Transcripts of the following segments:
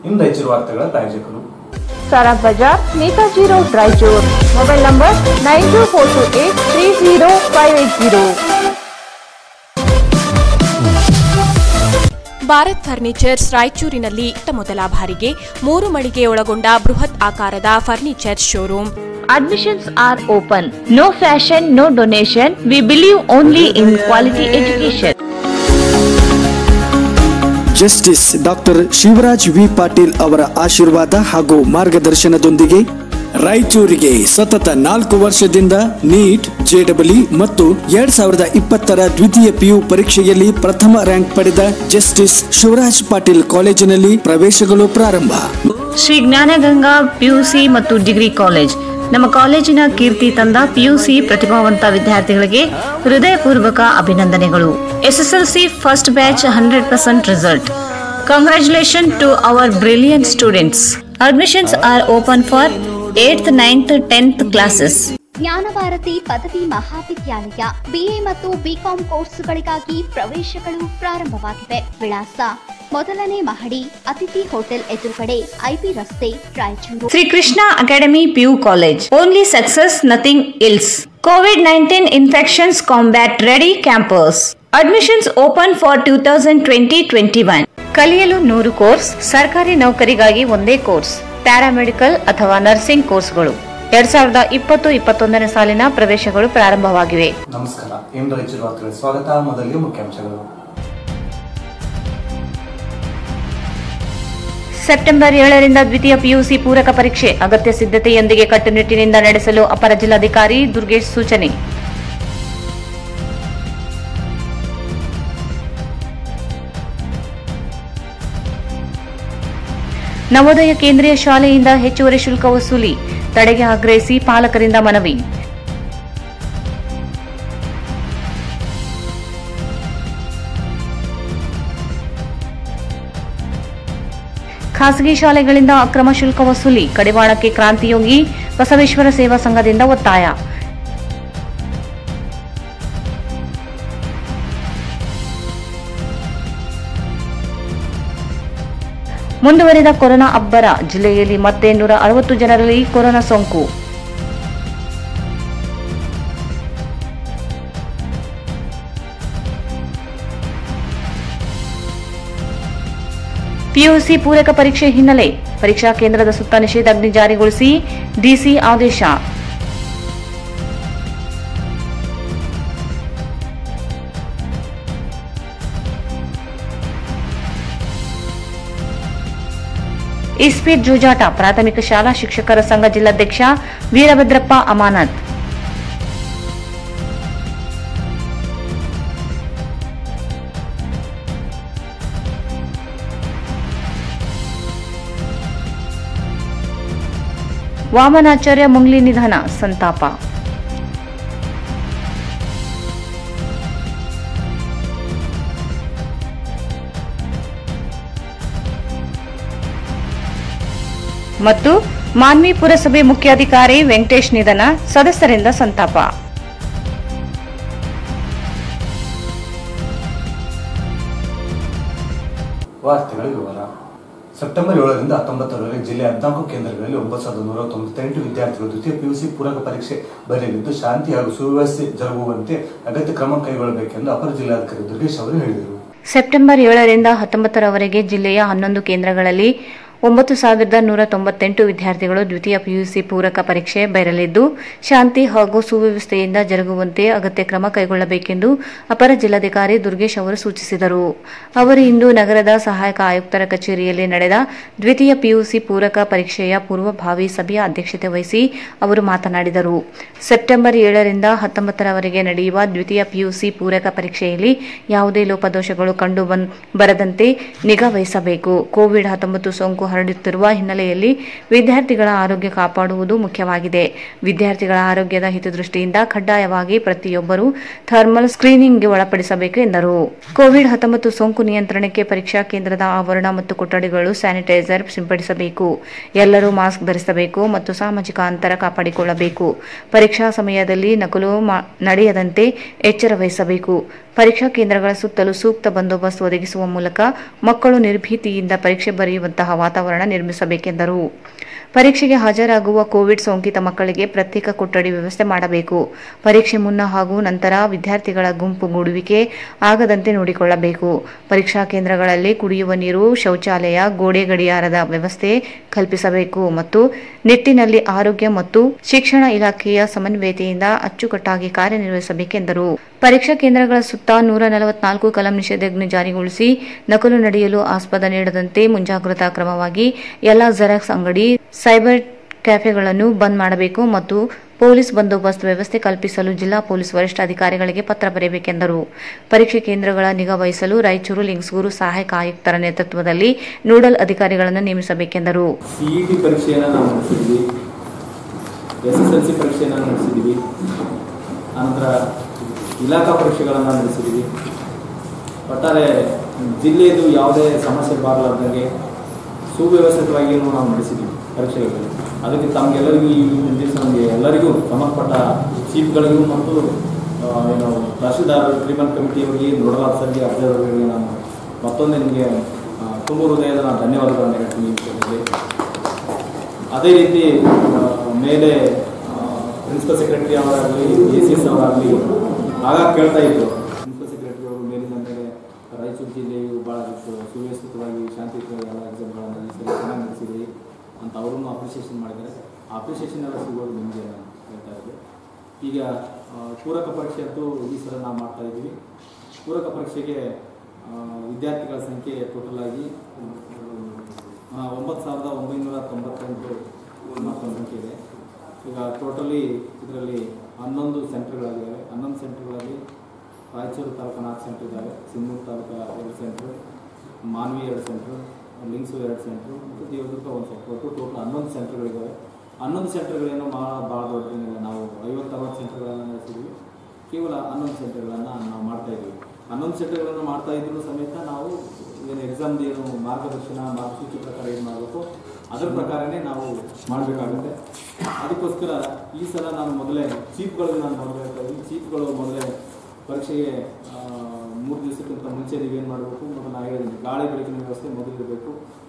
ಇನ್ನು ರಾಯಚೂರು ವಾರ್ತೆಗಳ ಪ್ರಾಯೋಜಕರು Sara Bazaar Netaji road Raichur mobile number nine two four two eight three zero five eight zero Bharat furnitures ರಾಯಚೂರಿನಲ್ಲಿ ಇತ್ತ ಮೊದಲ ಬಾರಿಗೆ ಮೂರು ಮಳಿಗೆ ಒಳಗೊಂಡ ಬೃಹತ್ ಆಕಾರದ furniture showroom Admissions are open. No fashion, no donation. We believe only in quality education. Justice doctor Shivraj V Patil ಅವರ ಆಶೀರ್ವಾದ ಹಾಗೂ ಮಾರ್ಗದರ್ಶನದೊಂದಿಗೆ ರಾಯಚೂರಿಗೆ ಸತತ ನಾಲ್ಕು ವರ್ಷದಿಂದ ನೀಟ್ ಜೆಡಬ್ಲ್ಯೂ ಮತ್ತು ಎರಡ್ ಸಾವಿರದ ಇಪ್ಪತ್ತರ ದ್ವಿತೀಯ ಪಿಯು ಪರೀಕ್ಷೆಯಲ್ಲಿ ಪ್ರಥಮ ರ್ಯಾಂಕ್ ಪಡೆದ ಜಸ್ಟಿಸ್ ಶಿವರಾಜ್ ಪಾಟೀಲ್ ಕಾಲೇಜಿನಲ್ಲಿ ಪ್ರವೇಶಗಳು ಪ್ರಾರಂಭ ಶ್ರೀ ಜ್ಞಾನಗಂಗಾ ಪಿಯುಸಿ ಮತ್ತು ಡಿಗ್ರಿ ಕಾಲೇಜ್ ನಮ್ಮ ಕಾಲೇಜಿನ ಕೀರ್ತಿ ತಂದ ಪಿಯುಸಿ ಪ್ರತಿಭಾವಂತ ವಿದ್ಯಾರ್ಥಿಗಳಿಗೆ ಹೃದಯಪೂರ್ವಕ ಅಭಿನಂದನೆಗಳು SSLC first batch hundred percent result congratulation to our brilliant students admissions are open for eighth ninth tenth classes Jnanabharati ಪದವಿ ಮಹಾವಿದ್ಯಾಲಯ ಬಿಎ ಮತ್ತು ಬಿಕಾಂ ಕೋರ್ಸುಗಳಿಗಾಗಿ ಪ್ರವೇಶಗಳು ಪ್ರಾರಂಭವಾಗಿವೆ ವಿಳಾಸ ಮೊದಲನೇ ಮಹಡಿ ಅತಿಥಿ ಹೋಟೆಲ್ ಎದುರುಗಡೆ ಐಬಿ ರಸ್ತೆ Raichur Shri Krishna academy PU college only success nothing else COVID nineteen infections combat ready campus admissions open for two thousand twenty twenty one ಕಲಿಯಲು ನೂರು ಕೋರ್ಸ್ ಸರ್ಕಾರಿ ನೌಕರಿಗಾಗಿ ಒಂದೇ ಕೋರ್ಸ್ ಪ್ಯಾರಾಮೆಡಿಕಲ್ ಅಥವಾ ನರ್ಸಿಂಗ್ ಕೋರ್ಸ್ಗಳು ಎರಡ್ ಸಾವಿರದ ಇಪ್ಪತ್ತು ಇಪ್ಪತ್ತೊಂದನೇ ಸಾಲಿನ ಪ್ರವೇಶಗಳು ಪ್ರಾರಂಭವಾಗಿವೆ ನಮಸ್ಕಾರ ಇನ್ನು ರಾಯಚೂರು ವಾರ್ತೆಗಳ ಸ್ವಾಗತ ಮೊದಲಿಗೆ ಮುಖ್ಯಾಂಶಗಳು ಸೆಪ್ಟೆಂಬರ್ ಏಳರಿಂದ ದ್ವಿತೀಯ ಪಿಯುಸಿ ಪೂರಕ ಪರೀಕ್ಷೆ ಅಗತ್ಯ ಸಿದ್ಧತೆಯೊಂದಿಗೆ ಕಟ್ಟುನಿಟ್ಟಿನಿಂದ ನಡೆಸಲು ಅಪರ ಜಿಲ್ಲಾಧಿಕಾರಿ ದುರ್ಗೇಶ್ ಸೂಚನೆ ನವೋದಯ ಕೇಂದ್ರೀಯ ಶಾಲೆಯಿಂದ ಹೆಚ್ಚುವರಿ ಶುಲ್ಕ ವಸೂಲಿ ತಡೆಗೆ ಆಗ್ರಹಿಸಿ ಪಾಲಕರಿಂದ ಮನವಿ ಖಾಸಗಿ ಶಾಲೆಗಳಿಂದ ಅಕ್ರಮ ಶುಲ್ಕ ವಸೂಲಿ ಕಡಿವಾಣಕ್ಕೆ ಕ್ರಾಂತಿಯೋಗಿ ಬಸವೇಶ್ವರ ಸೇವಾ ಸಂಘದಿಂದ ಒತ್ತಾಯ ಮುಂದುವರಿದ ಕೊರೋನಾ ಅಬ್ಬರ ಜಿಲ್ಲೆಯಲ್ಲಿ ಮತ್ತೆ ನೂರ ಅರವತ್ತು ಜನರಲ್ಲಿ ಕೊರೋನಾ ಸೋಂಕು ಪಿಯುಸಿ ಪೂರಕ ಪರೀಕ್ಷೆ ಹಿನ್ನೆಲೆ ಪರೀಕ್ಷಾ ಕೇಂದ್ರದ ಸುತ್ತ ನಿಷೇಧಾಜ್ಞೆ ಜಾರಿಗೊಳಿಸಿ ಡಿಸಿ ಆದೇಶ ಇಸ್ಪೀಟ್ ಜೂಜಾಟ ಪ್ರಾಥಮಿಕ ಶಾಲಾ ಶಿಕ್ಷಕರ ಸಂಘ ಜಿಲ್ಲಾಧ್ಯಕ್ಷ ವೀರಭದ್ರಪ್ಪ ಅಮಾನತ್ ವಾಮನಾಚಾರ್ಯ ಮುಂಗ್ಲಿ ನಿಧನ ಸಂತಾಪ ಮತ್ತು ಮಾನ್ವಿ ಪುರಸಭೆ ಮುಖ್ಯಾಧಿಕಾರಿ ವೆಂಕಟೇಶ್ ನಿಧನ ಸದಸ್ಯರಿಂದ ಸಂತಾಪ ವಾರ್ತೆಗಳ ವಿವರ ಸೆಪ್ಟೆಂಬರ್ ಏಳರಿಂದ ಹತ್ತೊಂಬತ್ತರವರೆಗೆ ಜಿಲ್ಲೆಯ ಹದಿನಾಲ್ಕು ಕೇಂದ್ರಗಳಲ್ಲಿ ಒಂಬತ್ತು ಸಾವಿರದ ನೂರ ತೊಂಬತ್ತೆಂಟು ವಿದ್ಯಾರ್ಥಿಗಳು ದ್ವಿತೀಯ ಪಿಯುಸಿ ಪೂರಕ ಪರೀಕ್ಷೆ ಬರೆಯಲಿದ್ದು ಶಾಂತಿ ಹಾಗೂ ಸುವ್ಯವಸ್ಥೆ ಜರುಗುವಂತೆ ಅಗತ್ಯ ಕ್ರಮ ಕೈಗೊಳ್ಳಬೇಕೆಂದು ಅಪರ ಜಿಲ್ಲಾಧಿಕಾರಿ ದುರ್ಗೇಶ್ ಅವರು ಹೇಳಿದರು ಸೆಪ್ಟೆಂಬರ್ ಏಳರಿಂದ ಹತ್ತೊಂಬತ್ತರವರೆಗೆ ಜಿಲ್ಲೆಯ ಹನ್ನೊಂದು ಕೇಂದ್ರಗಳಲ್ಲಿ ಒಂಬತ್ತು ಸಾವಿರದ ನೂರ ತೊಂಬತ್ತೆಂಟು ವಿದ್ಯಾರ್ಥಿಗಳು ದ್ವಿತೀಯ ಪಿಯುಸಿ ಪೂರಕ ಪರೀಕ್ಷೆ ಬರಲಿದ್ದು ಶಾಂತಿ ಹಾಗೂ ಸುವ್ಯವಸ್ಥೆಯಿಂದ ಜರುಗುವಂತೆ ಅಗತ್ಯ ಕ್ರಮ ಕೈಗೊಳ್ಳಬೇಕೆಂದು ಅಪರ ಜಿಲ್ಲಾಧಿಕಾರಿ ದುರ್ಗೇಶ್ ಅವರು ಸೂಚಿಸಿದರು ಅವರು ಇಂದು ನಗರದ ಸಹಾಯಕ ಆಯುಕ್ತರ ಕಚೇರಿಯಲ್ಲಿ ನಡೆದ ದ್ವಿತೀಯ ಪಿಯುಸಿ ಪೂರಕ ಪರೀಕ್ಷೆಯ ಪೂರ್ವಭಾವಿ ಸಭೆಯ ಅಧ್ಯಕ್ಷತೆ ವಹಿಸಿ ಅವರು ಮಾತನಾಡಿದರು ಸೆಪ್ಟೆಂಬರ್ ಏಳರಿಂದ ಹತ್ತೊಂಬತ್ತರವರೆಗೆ ನಡೆಯುವ ದ್ವಿತೀಯ ಪಿಯುಸಿ ಪೂರಕ ಪರೀಕ್ಷೆಯಲ್ಲಿ ಯಾವುದೇ ಲೋಪದೋಷಗಳು ಕಂಡು ಬಂದ್- ಬರದಂತೆ ನಿಗಾ ವಹಿಸಬೇಕು ಕೋವಿಡ್ ಹತ್ತೊಂಬತ್ತು ಸೋಂಕು ಹರಡುತ್ತಿರುವ ಹಿನ್ನೆಲೆಯಲ್ಲಿ ವಿದ್ಯಾರ್ಥಿಗಳ ಆರೋಗ್ಯ ಕಾಪಾಡುವುದು ಮುಖ್ಯವಾಗಿದೆ ವಿದ್ಯಾರ್ಥಿಗಳ ಆರೋಗ್ಯದ ಹಿತದೃಷ್ಟಿಯಿಂದ ಕಡ್ಡಾಯವಾಗಿ ಪ್ರತಿಯೊಬ್ಬರೂ ಥರ್ಮಲ್ ಸ್ಕ್ರೀನಿಂಗ್ಗೆ ಒಳಪಡಿಸಬೇಕು ಎಂದರು ಕೋವಿಡ್ ಹತ್ತೊಂಬತ್ತು ಸೋಂಕು ನಿಯಂತ್ರಣಕ್ಕೆ ಪರೀಕ್ಷಾ ಕೇಂದ್ರದ ಆವರಣ ಮತ್ತು ಕೊಠಡಿಗಳು ಸ್ಯಾನಿಟೈಸರ್ ಸಿಂಪಡಿಸಬೇಕು ಎಲ್ಲರೂ ಮಾಸ್ಕ್ ಧರಿಸಬೇಕು ಮತ್ತು ಸಾಮಾಜಿಕ ಅಂತರ ಕಾಪಾಡಿಕೊಳ್ಳಬೇಕು ಪರೀಕ್ಷಾ ಸಮಯದಲ್ಲಿ ನಕಲು ಮಾ- ನಡೆಯದಂತೆ ಎಚ್ಚರ ವಹಿಸಬೇಕು ಪರೀಕ್ಷಾ ಕೇಂದ್ರಗಳ ಸುತ್ತಲೂ ಸೂಕ್ತ ಬಂದೋಬಸ್ತ್ ಒದಗಿಸುವ ಮೂಲಕ ಮಕ್ಕಳು ನಿರ್ಭೀತಿಯಿಂದ ಪರೀಕ್ಷೆ ಬರೆಯುವಂತಹ ವಾತಾವರಣ ನಿರ್ಮಿಸಬೇಕೆಂದರು ಪರೀಕ್ಷೆಗೆ ಹಾಜರಾಗುವ ಕೋವಿಡ್ ಸೋಂಕಿತ ಮಕ್ಕಳಿಗೆ ಪ್ರತ್ಯೇಕ ಕೊಠಡಿ ವ್ಯವಸ್ಥೆ ಮಾಡಬೇಕು ಪರೀಕ್ಷೆ ಮುನ್ನ ಹಾಗೂ ನಂತರ ವಿದ್ಯಾರ್ಥಿಗಳ ಗುಂಪುಗೂಡುವಿಕೆ ಆಗದಂತೆ ನೋಡಿಕೊಳ್ಳಬೇಕು ಪರೀಕ್ಷಾ ಕೇಂದ್ರಗಳಲ್ಲಿ ಕುಡಿಯುವ ನೀರು ಶೌಚಾಲಯ ಗೋಡೆ ಗಡಿಯಾರದ ವ್ಯವಸ್ಥೆ ಕಲ್ಪಿಸಬೇಕು ಮತ್ತು ನಿಟ್ಟಿನಲ್ಲಿ ಆರೋಗ್ಯ ಮತ್ತು ಶಿಕ್ಷಣ ಇಲಾಖೆಯ ಸಮನ್ವಯತೆಯಿಂದ ಅಚ್ಚುಕಟ್ಟಾಗಿ ಕಾರ್ಯನಿರ್ವಹಿಸಬೇಕೆಂದರು ಪರೀಕ್ಷಾ ಕೇಂದ್ರಗಳ ಸುತ್ತ ನೂರ ನಲವತ್ನಾಲ್ಕು ಕಲಂ ನಿಷೇಧಾಜ್ಞೆ ಜಾರಿಗೊಳಿಸಿ ನಕಲು ನಡೆಯಲು ಆಸ್ಪದ ನೀಡದಂತೆ ಮುಂಜಾಗ್ರತಾ ಕ್ರಮವಾಗಿ ಎಲ್ಲಾ ಜೆರಾಕ್ಸ್ ಅಂಗಡಿ ಸೈಬರ್ ಕ್ಯಾಫೆಗಳನ್ನು ಬಂದ್ ಮಾಡಬೇಕು ಮತ್ತು ಪೊಲೀಸ್ ಬಂದೋಬಸ್ತ್ ವ್ಯವಸ್ಥೆ ಕಲ್ಪಿಸಲು ಜಿಲ್ಲಾ ಪೊಲೀಸ್ ವರಿಷ್ಠಾಧಿಕಾರಿಗಳಿಗೆ ಪತ್ರ ಬರೆಯಬೇಕೆಂದರು ಪರೀಕ್ಷೆ ಕೇಂದ್ರಗಳ ನಿಗಾ ವಹಿಸಲು ರಾಯಚೂರು ಲಿಂಗ್ಸ್ಗೂರು ಸಹಾಯಕ ಆಯುಕ್ತರ ನೇತೃತ್ವದಲ್ಲಿ ನೋಡಲ್ ಅಧಿಕಾರಿಗಳನ್ನು ನೇಮಿಸಬೇಕೆಂದರು ಸಿ ಇ ಟಿ ಪರೀಕ್ಷೆಯನ್ನು ನಾವು ನಡೆಸಿದ್ವಿ ಎಸ್ ಎಸ್ ಎಲ್ ಸಿ ಪರೀಕ್ಷೆಯನ್ನು ನಡೆಸಿದ್ವಿ ಆನಂತರ ಇಲಾಖಾ ಪರೀಕ್ಷೆಗಳನ್ನು ನಡೆಸಿದ್ವಿ ಒಟ್ಟಾರೆ ಜಿಲ್ಲೆಯದು ಯಾವುದೇ ಸಮಸ್ಯೆ ಬಾರಲಾರ್ದಂಗೆ ಸುವ್ಯವಸ್ಥಿತವಾಗಿ ನಾವು ನಡೆಸಿದ್ವಿ ಪರೀಕ್ಷೆಗಳಲ್ಲಿ ಅದಕ್ಕೆ ತಮಗೆಲ್ಲರಿಗೂ ಈ ದಿವಸ ನಮಗೆ ಎಲ್ಲರಿಗೂ ಸಂಬಂಧಪಟ್ಟ ಚೀಫ್ಗಳಿಗೂ ಮತ್ತು ಆ, ಏನು ತಹಶೀಲ್ದಾರ್ ಟ್ರೀಟ್ಮೆಂಟ್ ಕಮಿಟಿಯವರಿಗೆ ನೋಡಲ್ ಆಫೀಸರ್ಗೆ ಅಬ್ಸರ್ವರ್ಗಳಿಗೆ ನಾನು ಮತ್ತೊಮ್ಮೆ ನಿಮಗೆ ಆ, ತುಂಬ ಹೃದಯದ ನಾನು ಧನ್ಯವಾದಗಳನ್ನು ಹೇಳ್ತೀನಿ ಈ ವಿಷಯದಲ್ಲಿ. ಅದೇ ರೀತಿ ಆ, ಮೇಲೆ ಪ್ರಿನ್ಸಿಪಲ್ ಸೆಕ್ರೆಟರಿ ಅವರಾಗಲಿ ಎ ಸಿ ಎಸ್ ಅವರಾಗಲಿ ಆಗಾಗ ಕೇಳ್ತಾ ಇದ್ರು ಪ್ರಿನ್ಸಿಪಲ್ ಸೆಕ್ರೆಟರಿ ಅವರು ಮೇಲಿಂದ ಮೇಲೆ ರಾಯಚೂರು ಜಿಲ್ಲೆಯು ಭಾಳ ಸು- ಸುವ್ಯವಸ್ಥಿತವಾಗಿ ಶಾಂತಿಯುತವಾಗಿ ಎಲ್ಲ ಎಕ್ಸಾಮ್ಗಳನ್ನು ಈ ಸಲ ಚೆನ್ನಾಗಿ ನಡೆಸಿದ್ರಿ ಅಂತ ಅವರನ್ನು ಅಪ್ರಿಷಿಯೇಷನ್ ಮಾಡಿದ್ದಾರೆ ಆ ಅಪ್ರಿಷಿಯೇಷನ್ ಎಲ್ಲ ಸಿಗೋದು ನಿಮಗೆ ನಾನು ಹೇಳ್ತಾ ಇರೋದು ಈಗ ಆ, ಪೂರಕ ಪರೀಕ್ಷೆ ಅಂತೂ ಈ ಸಲ ನಾವು ಮಾಡ್ತಾ ಇದ್ದೀವಿ ಪೂರಕ ಪರೀಕ್ಷೆಗೆ ಆ, ವಿದ್ಯಾರ್ಥಿಗಳ ಸಂಖ್ಯೆ ಟೋಟಲ್ ಆಗಿ ಆ, ಒಂಬತ್ತು ಸಾವಿರದ ಒಂಬೈನೂರ ತೊಂಬತ್ತೆಂಟು ಮತ್ತೊಂದು ಸಂಖ್ಯೆ ಇದೆ ಈಗ ಟೋಟಲಿ ಇದರಲ್ಲಿ ಹನ್ನೊಂದು ಸೆಂಟರ್ಗಳಾಗಿವೆ ಹನ್ನೊಂದು ಸೆಂಟರ್ಗಳಲ್ಲಿ ರಾಯಚೂರು ತಾಲೂಕು ನಾಲ್ಕು ಸೆಂಟರ್ ಇದ್ದಾವೆ ಸಿನ್ನೂರು ತಾಲೂಕು ಎರಡು ಸೆಂಟ್ರು ಮಾನ್ವಿ ಎರಡು ಸೆಂಟ್ರು ಲಿಂಗ್ಸು ಎರಡು ಸೆಂಟ್ರು ಮತ್ತು ದೇವದುರ್ಗ ಒಂದು ಸೆಂಟ್ರ್ ಒಟ್ಟು ಟೋಟಲ್ ಹನ್ನೊಂದು ಸೆಂಟರ್ಗಳಿದ್ದಾವೆ ಹನ್ನೊಂದು ಸೆಂಟರ್ಗಳೇನು ಭಾಳ ಭಾಳ ದೊಡ್ಡದೇನಿಲ್ಲ ನಾವು ಐವತ್ತು ಅರವತ್ತು ಸೆಂಟರ್ಗಳನ್ನು ನಡೆಸಿದ್ವಿ ಕೇವಲ ಹನ್ನೊಂದು ಸೆಂಟರ್ಗಳನ್ನು ನಾವು ಮಾಡ್ತಾ ಇದ್ದೀವಿ ಹನ್ನೊಂದು ಸೆಂಟರ್ಗಳನ್ನು ಮಾಡ್ತಾ ಇದ್ರೂ ಸಮೇತ ನಾವು ಏನು ಎಕ್ಸಾಮ್ದು ಏನು ಮಾರ್ಗದರ್ಶನ ಮಾರ್ಗಸೂಚಿ ಪ್ರಕಾರ ಏನು ಮಾಡಬೇಕು ಅದರ ಪ್ರಕಾರನೇ ನಾವು ಮಾಡಬೇಕಾಗುತ್ತೆ ಅದಕ್ಕೋಸ್ಕರ ಈ ಸಲ ನಾನು ಮೊದಲೇ ಚೀಫ್ಗಳು ನಾನು ಮೊದಲೇ ಹೇಳ್ತಾ ಇದ್ದೀನಿ ಚೀಫ್ಗಳು ಮೊದಲೇ ಪರೀಕ್ಷೆಗೆ ಆ, ಮೂರು ದಿವಸಕ್ಕಿಂತ ಮುಂಚೆ ನೀವೇನು ಮಾಡಬೇಕು ಮತ್ತು ನಾನು ಹೇಳಿದ್ದೀನಿ ಗಾಳಿ ಬೆಳಕಿನ ವ್ಯವಸ್ಥೆ ಮೊದಲು ಇರಬೇಕು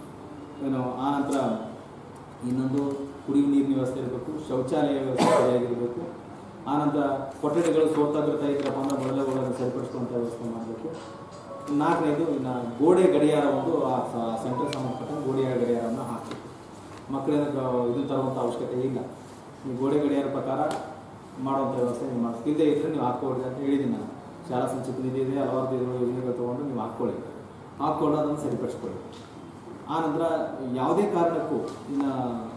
ಏನು ಆ ನಂತರ ಇನ್ನೊಂದು ಕುಡಿಯುವ ನೀರಿನ ವ್ಯವಸ್ಥೆ ಇರಬೇಕು ಶೌಚಾಲಯ ವ್ಯವಸ್ಥೆ ಸರಿಯಾಗಿರಬೇಕು ಆನಂತರ ಕೊಠಡಿಗಳು ಸೋತಾಗಿರ್ತಾ ಇದ್ರಪ್ಪ ಅಂದ್ರೆ ಮೊದಲೇ ಒಳಗೆ ಸರಿಪಡಿಸುವಂಥ ವ್ಯವಸ್ಥೆ ಮಾಡಬೇಕು ನಾಲ್ಕನೇದು ಇನ್ನು ಗೋಡೆ ಗಡಿಯಾರ ಒಂದು ಆ ಸೆಂಟರ್ ಸಂಬಂಧಪಟ್ಟ ಗೋಡೆ ಗಡಿಯಾರವನ್ನು ಹಾಕಬೇಕು ಮಕ್ಕಳಿಂದ ಇದು ತರುವಂಥ ಅವಶ್ಯಕತೆ ಇಲ್ಲ ನೀವು ಗೋಡೆ ಗಡಿಯಾರ ಪ್ರಕಾರ ಮಾಡುವಂಥ ವ್ಯವಸ್ಥೆ ನೀವು ಮಾಡಿ ಇಲ್ಲದೆ ಇದ್ದರೆ ನೀವು ಹಾಕ್ಕೊಳ್ಳಿ ಅಂತ ಹೇಳಿದ್ದೀನಿ ನಾನು ಶಾಲಾ ಸಂಚಿತ ನಿಧಿ ಇದೆ ಹಲವಾರು ಇದರ ಯೋಜನೆಗಳು ತೊಗೊಂಡು ನೀವು ಹಾಕ್ಕೊಳ್ಳಿ ಹಾಕ್ಕೊಂಡು ಅದನ್ನು ಸರಿಪಡಿಸ್ಕೊಳ್ಳಿ ಆ ನಂತರ ಯಾವುದೇ ಕಾರಣಕ್ಕೂ ಇನ್ನು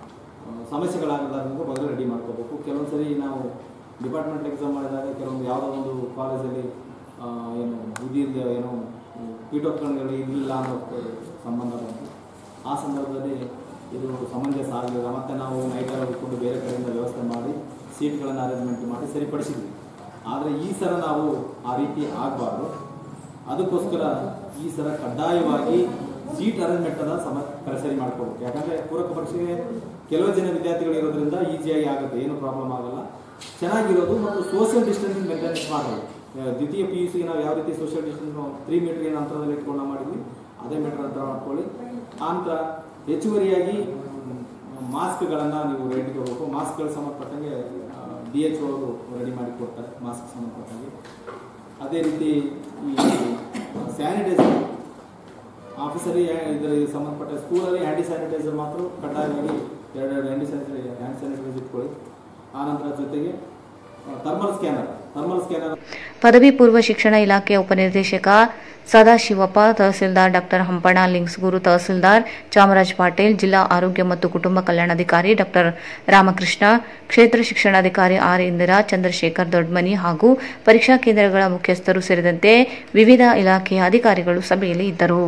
ಆ, ಸಮಸ್ಯೆಗಳಾಗಲಾರ್ದಂಗೆ ಮೊದಲು ರೆಡಿ ಮಾಡ್ಕೋಬೇಕು ಕೆಲವೊಂದು ಸರಿ ನಾವು ಡಿಪಾರ್ಟ್ಮೆಂಟ್ ಎಕ್ಸಾಮ್ ಮಾಡಿದಾಗ ಕೆಲವೊಂದು ಯಾವುದೋ ಒಂದು ಕಾಲೇಜಲ್ಲಿ ಆ, ಏನು ಇದಿಲ್ಲದೆ ಏನೋ ಪೀಠೋಪಕರಣಗಳು ಇರಲಿಲ್ಲ ಅನ್ನೋ ಸಂಬಂಧ ಬಂತು ಆ ಸಂದರ್ಭದಲ್ಲಿ ಇದು ಸಮಂಜಸ ಆಗಲಿಲ್ಲ ಮತ್ತು ನಾವು ನೈಟಲ್ಲಿ ಹುಡ್ಕೊಂಡು ಬೇರೆ ಕಡೆಯಿಂದ ವ್ಯವಸ್ಥೆ ಮಾಡಿ ಸೀಟ್ಗಳನ್ನು ಅರೇಂಜ್ಮೆಂಟ್ ಮಾಡಿ ಸರಿಪಡಿಸಿದ್ವಿ ಆದರೆ ಈ ಸಲ ನಾವು ಆ ರೀತಿ ಆಗಬಾರ್ದು ಅದಕ್ಕೋಸ್ಕರ ಈ ಸಲ ಕಡ್ಡಾಯವಾಗಿ ಸೀಟ್ ಅರೇಂಜ್ಮೆಂಟ್ ಅನ್ನ ಸಮ ಸರಿ ಮಾಡ್ಕೋಬೇಕು ಯಾಕಂದ್ರೆ ಪೂರಕ ಪರೀಕ್ಷೆಗೆ ಕೆಲವು ಜನ ವಿದ್ಯಾರ್ಥಿಗಳು ಇರೋದ್ರಿಂದ ಈಸಿಯಾಗಿ ಆಗುತ್ತೆ ಏನು ಪ್ರಾಬ್ಲಮ್ ಆಗಲ್ಲ ಚೆನ್ನಾಗಿರೋದು ಮತ್ತು ಸೋಷಿಯಲ್ ಡಿಸ್ಟೆನ್ಸಿಂಗ್ ಮೇಂಟೆನೆನ್ಸ್ ಮಾಡೋದು ಆ, ದ್ವಿತೀಯ ಪಿ ಯು ಸಿಗೆ ನಾವು ಯಾವ ರೀತಿ ಸೋಷಿಯಲ್ ಡಿಸ್ಟೆನ್ಸ್ ತ್ರೀ ಮೀಟರ್ ಏನು ಅಂತರದಲ್ಲಿ ಇಟ್ಕೊಂಡು ನಾವು ಮಾಡಿದ್ವಿ ಅದೇ ಮೀಟರ್ ಅಂತರ ಮಾಡ್ಕೊಳ್ಳಿ ಆನಂತರ ಹೆಚ್ಚುವರಿಯಾಗಿ ಮಾಸ್ಕ್ಗಳನ್ನು ನೀವು ರೆಡಿ ತಗೋಬೇಕು ಮಾಸ್ಕ್ಗಳು ಸಂಬಂಧಪಟ್ಟಂಗೆ ಡಿ ಎಚ್ ಅವರು ರೆಡಿ ಮಾಡಿ ಕೊಡ್ತಾರೆ ಮಾಸ್ಕ್ ಸಂಬಂಧಪಟ್ಟಂಗೆ ಅದೇ ರೀತಿ ಈ ಸ್ಯಾನಿಟೈಸರ್ ಆಫೀಸಲ್ಲಿ ಇದರ ಸಂಬಂಧಪಟ್ಟ ಸ್ಕೂಲಲ್ಲಿ ಹ್ಯಾಂಡಿ ಸ್ಯಾನಿಟೈಸರ್ ಮಾತ್ರ ಕಡ್ಡಾಯವಾಗಿ ಎರಡೆರಡು ಹ್ಯಾಂಡಿ ಸ್ಯಾನಿಟೈಸರ್ ಹ್ಯಾಂಡ್ ಸ್ಯಾನಿಟೈಸರ್ ಇಟ್ಕೊಳ್ಳಿ ಆನಂತರ ಜೊತೆಗೆ ಥರ್ಮಲ್ ಸ್ಕ್ಯಾನರ್ ಥರ್ಮಲ್ ಸ್ಕ್ಯಾನರ್ ಪದವಿ ಪೂರ್ವ ಶಿಕ್ಷಣ ಇಲಾಖೆಯ ಉಪನಿರ್ದೇಶಕ ಸದಾಶಿವಪ್ಪ ತಹಸೀಲ್ದಾರ್ ಡಾಕ್ಟರ್ ಹಂಪಣ ಲಿಂಗ್ಸ್ಗೂರು ತಹಸೀಲ್ದಾರ್ ಚಾಮರಾಜ್ ಪಾಟೀಲ್ ಜಿಲ್ಲಾ ಆರೋಗ್ಯ ಮತ್ತು ಕುಟುಂಬ ಕಲ್ಯಾಣಾಧಿಕಾರಿ ಡಾಕ್ಟರ್ ರಾಮಕೃಷ್ಣ ಕ್ಷೇತ್ರ ಶಿಕ್ಷಣಾಧಿಕಾರಿ ಆರ್ ಇಂದಿರಾ ಚಂದ್ರಶೇಖರ್ ದೊಡ್ಮನಿ ಹಾಗೂ ಪರೀಕ್ಷಾ ಕೇಂದ್ರಗಳ ಮುಖ್ಯಸ್ಥರು ಸೇರಿದಂತೆ ವಿವಿಧ ಇಲಾಖೆಯ ಅಧಿಕಾರಿಗಳು ಸಭೆಯಲ್ಲಿ ಇದ್ದರು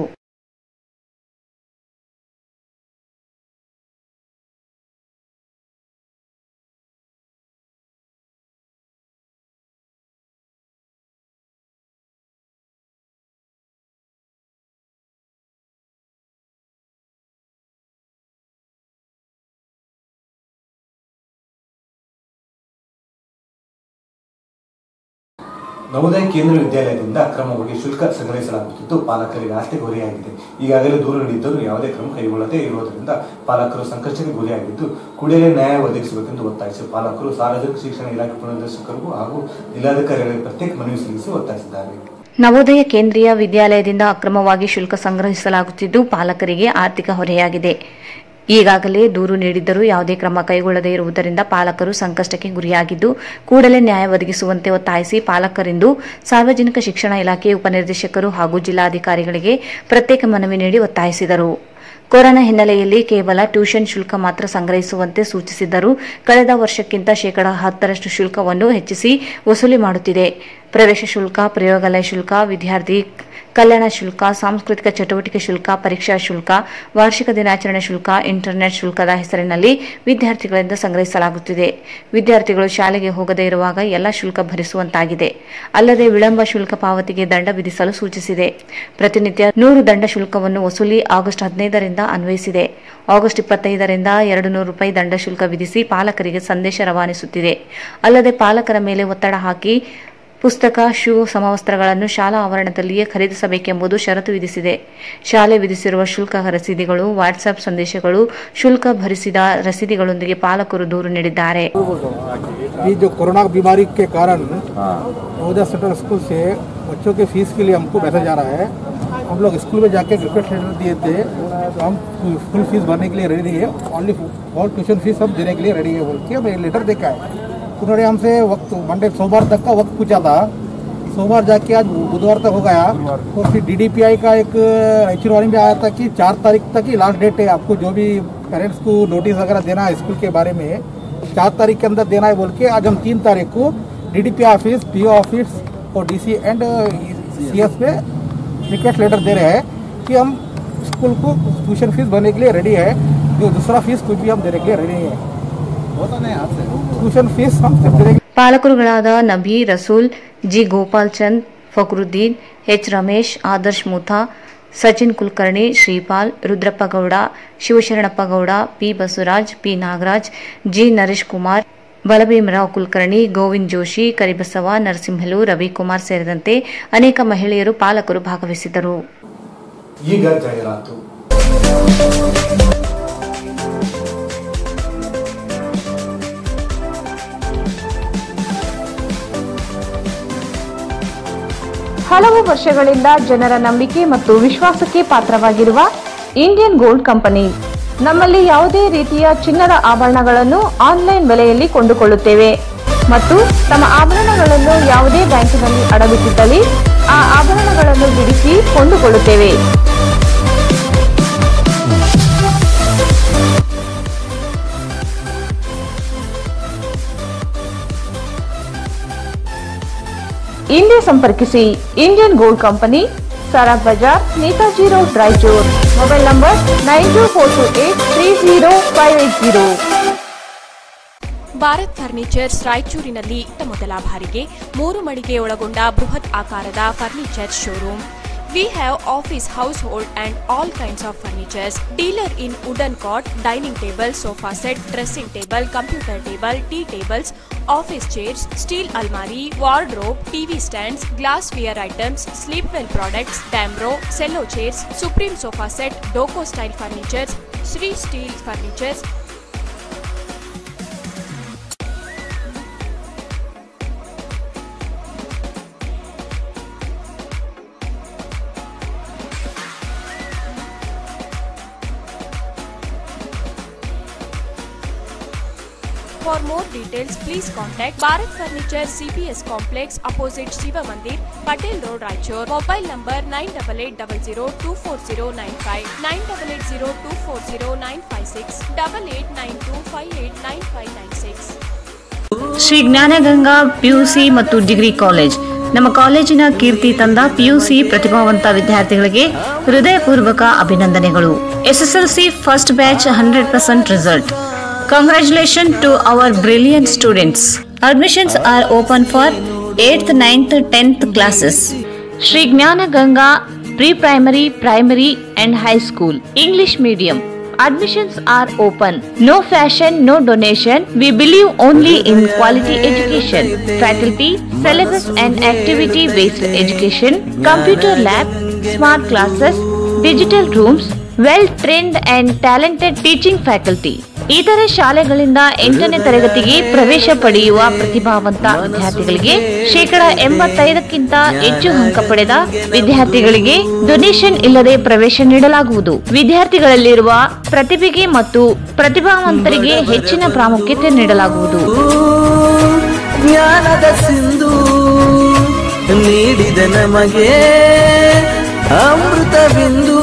ನವೋದಯ ಕೇಂದ್ರ ವಿದ್ಯಾಲಯದಿಂದ ಅಕ್ರಮವಾಗಿ ಶುಲ್ಕ ಸಂಗ್ರಹಿಸಲಾಗುತ್ತಿದ್ದು ಪಾಲಕರಿಗೆ ಆರ್ಥಿಕ ಹೊರೆಯಾಗಿದೆ ಈಗಾಗಲೇ ದೂರು ನೀಡಿದ್ದರೂ ಯಾವುದೇ ಕ್ರಮ ಕೈಗೊಳ್ಳದೇ ಇರುವುದರಿಂದ ಪಾಲಕರು ಸಂಕಷ್ಟಕ್ಕೆ ಗುರಿಯಾಗಿದ್ದು ಕೂಡಲೇ ನ್ಯಾಯ ಒದಗಿಸಬೇಕೆಂದು ಒತ್ತಾಯಿಸಿ ಪಾಲಕರು ಸಾರ್ವಜನಿಕ ಶಿಕ್ಷಣ ಇಲಾಖೆ ಪುನರ್ದರ್ಶಕರಿಗೂ ಹಾಗೂ ಜಿಲ್ಲಾಧಿಕಾರಿಗಳಿಗೆ ಪ್ರತ್ಯೇಕ ಮನವಿ ಸಲ್ಲಿಸಿ ಒತ್ತಾಯಿಸಿದ್ದಾರೆ ನವೋದಯ ಕೇಂದ್ರೀಯ ವಿದ್ಯಾಲಯದಿಂದ ಅಕ್ರಮವಾಗಿ ಶುಲ್ಕ ಸಂಗ್ರಹಿಸಲಾಗುತ್ತಿದ್ದು ಪಾಲಕರಿಗೆ ಆರ್ಥಿಕ ಹೊರೆಯಾಗಿದೆ ಈಗಾಗಲೇ ದೂರು ನೀಡಿದ್ದರೂ ಯಾವುದೇ ಕ್ರಮ ಕೈಗೊಳ್ಳದೇ ಇರುವುದರಿಂದ ಪಾಲಕರು ಸಂಕಷ್ಟಕ್ಕೆ ಗುರಿಯಾಗಿದ್ದು ಕೂಡಲೇ ನ್ಯಾಯ ಒದಗಿಸುವಂತೆ ಒತ್ತಾಯಿಸಿ ಪಾಲಕರಿಂದು ಸಾರ್ವಜನಿಕ ಶಿಕ್ಷಣ ಇಲಾಖೆ ಉಪನಿರ್ದೇಶಕರು ಹಾಗೂ ಜಿಲ್ಲಾಧಿಕಾರಿಗಳಿಗೆ ಪ್ರತ್ಯೇಕ ಮನವಿ ನೀಡಿ ಒತ್ತಾಯಿಸಿದರು ಕೊರೋನಾ ಹಿನ್ನೆಲೆಯಲ್ಲಿ ಕೇವಲ ಟ್ಯೂಷನ್ ಶುಲ್ಕ ಮಾತ್ರ ಸಂಗ್ರಹಿಸುವಂತೆ ಸೂಚಿಸಿದ್ದರೂ ಕಳೆದ ವರ್ಷಕ್ಕಿಂತ ಶೇಕಡಾ ಹತ್ತರಷ್ಟು ಶುಲ್ಕವನ್ನು ಹೆಚ್ಚಿಸಿ ವಸೂಲಿ ಮಾಡುತ್ತಿದೆ ಪ್ರವೇಶ ಶುಲ್ಕ ಪ್ರಯೋಗಾಲಯ ಶುಲ್ಕ ವಿದ್ಯಾರ್ಥಿ ಕಲ್ಯಾಣ ಶುಲ್ಕ ಸಾಂಸ್ಕೃತಿಕ ಚಟುವಟಿಕೆ ಶುಲ್ಕ ಪರೀಕ್ಷಾ ಶುಲ್ಕ ವಾರ್ಷಿಕ ದಿನಾಚರಣೆ ಶುಲ್ಕ ಇಂಟರ್ನೆಟ್ ಶುಲ್ಕದ ಹೆಸರಿನಲ್ಲಿ ವಿದ್ಯಾರ್ಥಿಗಳಿಂದ ಸಂಗ್ರಹಿಸಲಾಗುತ್ತಿದೆ ವಿದ್ಯಾರ್ಥಿಗಳು ಶಾಲೆಗೆ ಹೋಗದೇ ಇರುವಾಗ ಎಲ್ಲ ಶುಲ್ಕ ಭರಿಸುವಂತಾಗಿದೆ ಅಲ್ಲದೆ ವಿಳಂಬ ಶುಲ್ಕ ಪಾವತಿಗೆ ದಂಡ ವಿಧಿಸಲು ಸೂಚಿಸಿದೆ ಪ್ರತಿನಿತ್ಯ ನೂರು ದಂಡ ಶುಲ್ಕವನ್ನು ವಸೂಲಿ ಆಗಸ್ಟ್ ಹದಿನೈದರಿಂದ ಅನ್ವಯಿಸಿದೆ ಆಗಸ್ಟ್ ಇಪ್ಪತ್ತೈದರಿಂದ ಎರಡು ನೂರು ರೂಪಾಯಿ ದಂಡ ಶುಲ್ಕ ವಿಧಿಸಿ ಪಾಲಕರಿಗೆ ಸಂದೇಶ ರವಾನಿಸುತ್ತಿದೆ ಅಲ್ಲದೆ ಪಾಲಕರ ಮೇಲೆ ಒತ್ತಡ ಹಾಕಿ ಪುಸ್ತಕ ಶೂ ಸಮವಸ್ತ್ರಗಳನ್ನು ಶಾಲಾ ಆವರಣದಲ್ಲಿಯೇ ಖರೀದಿಸಬೇಕೆಂಬುದು ಷರತ್ತು ವಿಧಿಸಿದೆ ಶಾಲೆ ವಿಧಿಸಿರುವ ಶುಲ್ಕ ರಸೀದಿಗಳು ವಾಟ್ಸ್ಆಪ್ ಸಂದೇಶಗಳು ಶುಲ್ಕ ಭರಿಸಿದ ರಸೀದಿಗಳೊಂದಿಗೆ ಪಾಲಕರು ದೂರು ನೀಡಿದ್ದಾರೆ ये जो कोरोना बीमारी के कारण नवोदय सेंट्रल स्कूल से बच्चों के फीस के लिए हमको मैसेज आ रहा है हम लोग स्कूल में जाके रिक्वेस्ट लेटर दिए थे तो हम फुल फीस भरने के लिए रेडी है ओनली ऑल ट्यूशन फीस हम देने के लिए रेडी है बोल के हमें लेटर देखा है उन्होंने हमसे वक्त मंडे सोमवार तक का वक्त पूछा था सोमवार जाके आज बुधवार तक हो गया और फिर डीडीपीआई का एक रायचूर वाली में आया था कि चार तारीख तक ही लास्ट डेट है आपको जो भी पेरेंट्स को नोटिस वगैरह देना है स्कूल के बारे में चार तारीख के अंदर देना है बोल के आज हम तीन तारीख को डीडीपी ऑफिस पी ऑफिस और डीसी एंड सीएस पे रिक्वेस्ट लेटर दे रहे हैं कि हम स्कूल को ट्यूशन फीस भरने के लिए रेडी है जो दूसरा फीस कुछ भी हम देने के लिए रेडी है ट्यूशन फीस हम सिर्फ देने के ಪಾಲಕರುಗಳಾದ Nabi Rasool G Gopal Chand Fakruddin H Ramesh Adarsh Mutha Sachin Kulkarni Shripal Rudrappa Gowda Shivasharanappa Gowda P Basavaraj P Nagaraj G Naresh Kumar Balabhimarao Kulkarni Govind Joshi Karibasava Narasimhalu Ravikumar ಸೇರಿದಂತೆ ಅನೇಕ ಮಹಿಳೆಯರು ಪಾಲಕರು ಭಾಗವಹಿಸಿದ್ದರು ಈಗ ಜಾಹೀರಾತು ಹಲವು ವರ್ಷಗಳಿಂದ ಜನರ ನಂಬಿಕೆ ಮತ್ತು ವಿಶ್ವಾಸಕ್ಕೆ ಪಾತ್ರವಾಗಿರುವ ಇಂಡಿಯನ್ ಗೋಲ್ಡ್ ಕಂಪನಿ ನಮ್ಮಲ್ಲಿ ಯಾವುದೇ ರೀತಿಯ ಚಿನ್ನದ ಆಭರಣಗಳನ್ನು ಆನ್ಲೈನ್ ಬೆಲೆಯಲ್ಲಿ ಕೊಂಡುಕೊಳ್ಳುತ್ತೇವೆ ಮತ್ತು ತಮ್ಮ ಆಭರಣಗಳನ್ನು ಯಾವುದೇ ಬ್ಯಾಂಕಿನಲ್ಲಿ ಅಡವಿಟ್ಟಿದ್ದಲ್ಲಿ ಆ ಆಭರಣಗಳನ್ನು ಬಿಡಿಸಿ ಕೊಂಡುಕೊಳ್ಳುತ್ತೇವೆ ಇಂದೇ ಸಂಪರ್ಕಿಸಿ Indian gold company Sara Bazaar Netaji road Raichur mobile number nine two four two eight three zero five eight zero Bharat furnitures ರಾಯಚೂರಿನಲ್ಲಿ ಇತ್ತ ಮೊದಲ ಬಾರಿಗೆ ಮೂರು ಮಳಿಗೆ ಒಳಗೊಂಡ ಬೃಹತ್ ಆಕಾರದ furniture showroom we have office household and all kinds of furnitures dealer in wooden cot dining table sofa set dressing table computer table tea tables office chairs steel ಅಲ್ಮಾರಿ wardrobe TV stands glass wear items sleep well products Damro Cello chairs Supreme sofa set Doco style furnitures Shri steel furnitures For more details, please contact Bharat Furniture CPS Complex opposite Shiva Mandir, Patel Road, Raichur. Mobile number 9880240959, 9880240956, 8892589596. Shri Jnanaganga PUC ಮತ್ತು degree college ನಮ್ಮ ಕಾಲೇಜಿನ ಕೀರ್ತಿ ತಂದ PUC ಪ್ರತಿಭಾವಂತ ವಿದ್ಯಾರ್ಥಿಗಳಿಗೆ ಹೃದಯಪೂರ್ವಕ ಅಭಿನಂದನೆಗಳು SSLC first batch hundred percent result congratulation to our brilliant students admissions are open for eighth ninth tenth classes Shri Jnanaganga pre primary primary and high school English medium Admissions are open. No fashion, no donation. We believe only in quality education. Faculty, syllabus and activity based education, computer lab, smart classes, digital rooms, well trained and talented teaching faculty. ಇತರೆ ಶಾಲೆಗಳಿಂದ ಎಂಟನೇ ತರಗತಿಗೆ ಪ್ರವೇಶ ಪಡೆಯುವ ಪ್ರತಿಭಾವಂತ ವಿದ್ಯಾರ್ಥಿಗಳಿಗೆ ಶೇಕಡ ಎಂಬತ್ತೈದಕ್ಕಿಂತ ಹೆಚ್ಚು ಅಂಕ ಪಡೆದ ವಿದ್ಯಾರ್ಥಿಗಳಿಗೆ ಡೊನೇಷನ್ ಇಲ್ಲದೆ ಪ್ರವೇಶ ನೀಡಲಾಗುವುದು ವಿದ್ಯಾರ್ಥಿಗಳಲ್ಲಿರುವ ಪ್ರತಿಭೆಗೆ ಮತ್ತು ಪ್ರತಿಭಾವಂತರಿಗೆ ಹೆಚ್ಚಿನ ಪ್ರಾಮುಖ್ಯತೆ ನೀಡಲಾಗುವುದು ಜ್ಞಾನದ ಸಿಂಧು ನೀಡಿದ ನಮಗೆ ಅಮೃತ ಬಿಂದು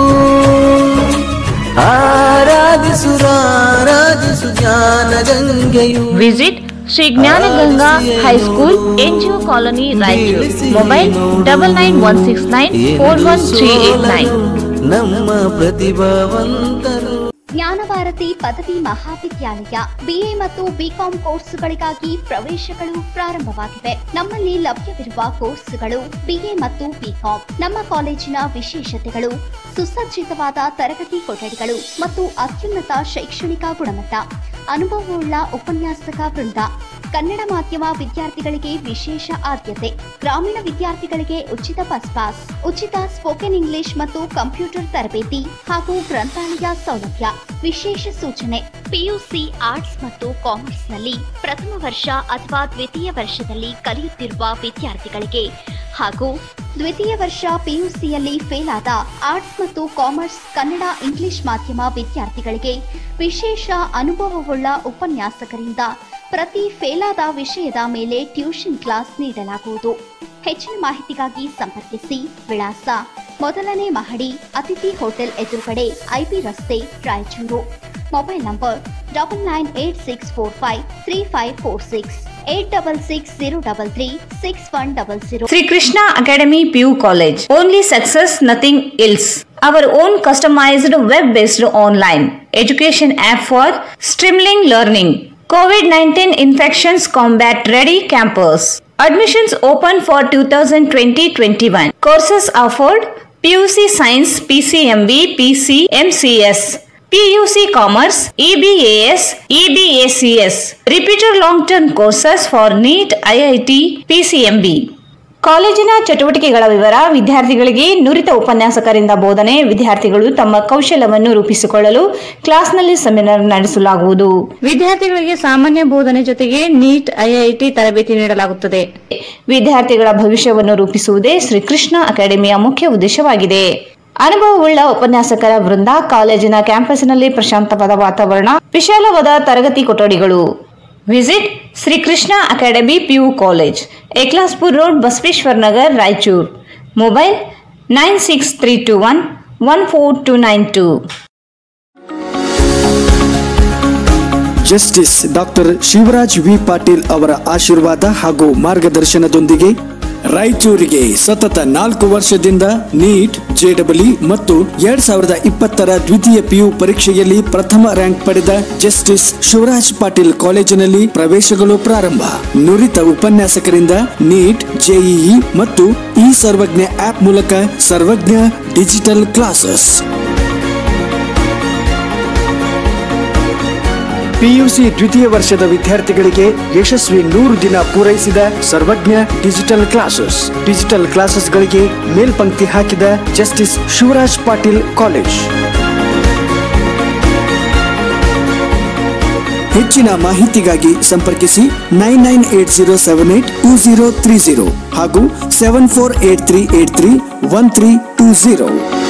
ಆರಾಧಿಸು ರಾರಾಜಿಸು ಜ್ಞಾನ ಗಂಗೆಯು visit Shri Jnanaganga high school NGO colony Raichur mobile double nine one six nine four one three eight nine ನಮ್ಮ ಪ್ರತಿಭಾವಂತರು ಜ್ಞಾನಭಾರತಿ ಪದವಿ ಮಹಾವಿದ್ಯಾಲಯ ಬಿಎ ಮತ್ತು ಬಿಕಾಂ ಕೋರ್ಸುಗಳಿಗಾಗಿ ಪ್ರವೇಶಗಳು ಪ್ರಾರಂಭವಾಗಿವೆ ನಮ್ಮಲ್ಲಿ ಲಭ್ಯವಿರುವ ಕೋರ್ಸುಗಳು ಬಿಎ ಮತ್ತು ಬಿಕಾಂ ನಮ್ಮ ಕಾಲೇಜಿನ ವಿಶೇಷತೆಗಳು ಸುಸಜ್ಜಿತವಾದ ತರಗತಿ ಕೊಠಡಿಗಳು ಮತ್ತು ಅತ್ಯುನ್ನತ ಶೈಕ್ಷಣಿಕ ಗುಣಮಟ್ಟ ಅನುಭವವುಳ್ಳ ಉಪನ್ಯಾಸಕ ವೃಂದ ಕನ್ನಡ ಮಾಧ್ಯಮ ವಿದ್ಯಾರ್ಥಿಗಳಿಗೆ ವಿಶೇಷ ಆದ್ಯತೆ ಗ್ರಾಮೀಣ ವಿದ್ಯಾರ್ಥಿಗಳಿಗೆ ಉಚಿತ ಬಸ್ ಪಾಸ್ ಉಚಿತ ಸ್ಪೋಕನ್ ಇಂಗ್ಲಿಷ್ ಮತ್ತು ಕಂಪ್ಯೂಟರ್ ತರಬೇತಿ ಹಾಗೂ ಗ್ರಂಥಾಲಯ ಸೌಲಭ್ಯ ವಿಶೇಷ ಸೂಚನೆ ಪಿಯುಸಿ ಆರ್ಟ್ಸ್ ಮತ್ತು ಕಾಮರ್ಸ್ನಲ್ಲಿ ಪ್ರಥಮ ವರ್ಷ ಅಥವಾ ದ್ವಿತೀಯ ವರ್ಷದಲ್ಲಿ ಕಲಿಯುತ್ತಿರುವ ವಿದ್ಯಾರ್ಥಿಗಳಿಗೆ ಹಾಗೂ ದ್ವಿತೀಯ ವರ್ಷ ಪಿಯುಸಿಯಲ್ಲಿ ಫೇಲ್ ಆದ ಆರ್ಟ್ಸ್ ಮತ್ತು ಕಾಮರ್ಸ್ ಕನ್ನಡ ಇಂಗ್ಲಿಷ್ ಮಾಧ್ಯಮ ವಿದ್ಯಾರ್ಥಿಗಳಿಗೆ ವಿಶೇಷ ಅನುಭವವುಳ್ಳ ಉಪನ್ಯಾಸಕರಿಂದ ಪ್ರತಿ ಫೇಲಾದ ವಿಷಯದ ಮೇಲೆ ಟ್ಯೂಷನ್ ಕ್ಲಾಸ್ ನೀಡಲಾಗುವುದು ಹೆಚ್ಚಿನ ಮಾಹಿತಿಗಾಗಿ ಸಂಪರ್ಕಿಸಿ ವಿಳಾಸ ಮೊದಲನೇ ಮಹಡಿ ಅತಿಥಿ ಹೋಟೆಲ್ ಎದುರುಗಡೆ ಐಬಿ ರಸ್ತೆ Raichur mobile number double nine eight six four five three five four six eight double six zero double three six one double zero Sri Krishna Academy PU College. Only success, nothing else. Our own customized web-based online education app for streaming learning. COVID-19 infections combat ready campus. Admissions open for 2020-21. Courses offered PUC Science, PCMB, PC, MCS. PUC Commerce, EBAS, EBACS. Repeated long-term courses for NEET, IIT, PCMB. ಕಾಲೇಜಿನ ಚಟುವಟಿಕೆಗಳ ವಿವರ ವಿದ್ಯಾರ್ಥಿಗಳಿಗೆ ನುರಿತ ಉಪನ್ಯಾಸಕರಿಂದ ಬೋಧನೆ ವಿದ್ಯಾರ್ಥಿಗಳು ತಮ್ಮ ಕೌಶಲ್ಯವನ್ನು ರೂಪಿಸಿಕೊಳ್ಳಲು ಕ್ಲಾಸ್ನಲ್ಲಿ ಸೆಮಿನಾರ್ ನಡೆಸಲಾಗುವುದು ವಿದ್ಯಾರ್ಥಿಗಳಿಗೆ ಸಾಮಾನ್ಯ ಬೋಧನೆ ಜೊತೆಗೆ ನೀಟ್ ಐಐಟಿ ತರಬೇತಿ ನೀಡಲಾಗುತ್ತದೆ ವಿದ್ಯಾರ್ಥಿಗಳ ಭವಿಷ್ಯವನ್ನು ರೂಪಿಸುವುದೇ ಶ್ರೀಕೃಷ್ಣ ಅಕಾಡೆಮಿಯ ಮುಖ್ಯ ಉದ್ದೇಶವಾಗಿದೆ ಅನುಭವವುಳ್ಳ ಉಪನ್ಯಾಸಕರ ವೃಂದ ಕಾಲೇಜಿನ ಕ್ಯಾಂಪಸ್ನಲ್ಲಿ ಪ್ರಶಾಂತವಾದ ವಾತಾವರಣ ವಿಶಾಲವಾದ ತರಗತಿ ಕೊಠಡಿಗಳು visit Shri Krishna academy PU college Eklaspur road Basaveshwar Nagar Raichur mobile nine six three two one one four two nine two justice doctor Shivraj V Patil ಅವರ ಆಶೀರ್ವಾದ ಹಾಗೂ ಮಾರ್ಗದರ್ಶನದೊಂದಿಗೆ ರಾಯಚೂರಿಗೆ ಸತತ ನಾಲ್ಕು ವರ್ಷದಿಂದ ನೀಟ್ ಜೆಡಬ್ಲ್ಇ ಮತ್ತು ಎರಡ್ ಸಾವಿರದ ಇಪ್ಪತ್ತರ ದ್ವಿತೀಯ ಪಿಯು ಪರೀಕ್ಷೆಯಲ್ಲಿ ಪ್ರಥಮ ರ್ಯಾಂಕ್ ಪಡೆದ ಜಸ್ಟಿಸ್ ಶಿವರಾಜ್ ಪಾಟೀಲ್ ಕಾಲೇಜಿನಲ್ಲಿ ಪ್ರವೇಶಗಳು ಪ್ರಾರಂಭ ನುರಿತ ಉಪನ್ಯಾಸಕರಿಂದ ನೀಟ್ ಜೆಇಇ ಮತ್ತು ಇ ಸರ್ವಜ್ಞ ಆಪ್ ಮೂಲಕ ಸರ್ವಜ್ಞ ಡಿಜಿಟಲ್ ಕ್ಲಾಸಸ್ ಪಿಯುಸಿ ದ್ವಿತೀಯ ವರ್ಷದ ವಿದ್ಯಾರ್ಥಿಗಳಿಗೆ ಯಶಸ್ವಿ ನೂರು ದಿನ ಪೂರೈಸಿದ ಸರ್ವಜ್ಞ ಡಿಜಿಟಲ್ ಕ್ಲಾಸಸ್ ಡಿಜಿಟಲ್ ಕ್ಲಾಸಸ್ಗಳಿಗೆ ಮೇಲ್ಪಂಕ್ತಿ ಹಾಕಿದ ಜಸ್ಟಿಸ್ ಶಿವರಾಜ್ ಪಾಟೀಲ್ ಕಾಲೇಜ್ ಹೆಚ್ಚಿನ ಮಾಹಿತಿಗಾಗಿ ಸಂಪರ್ಕಿಸಿ nine nine eight zero seven eight two zero three zero ಹಾಗೂ seven four eight three eight three one three two zero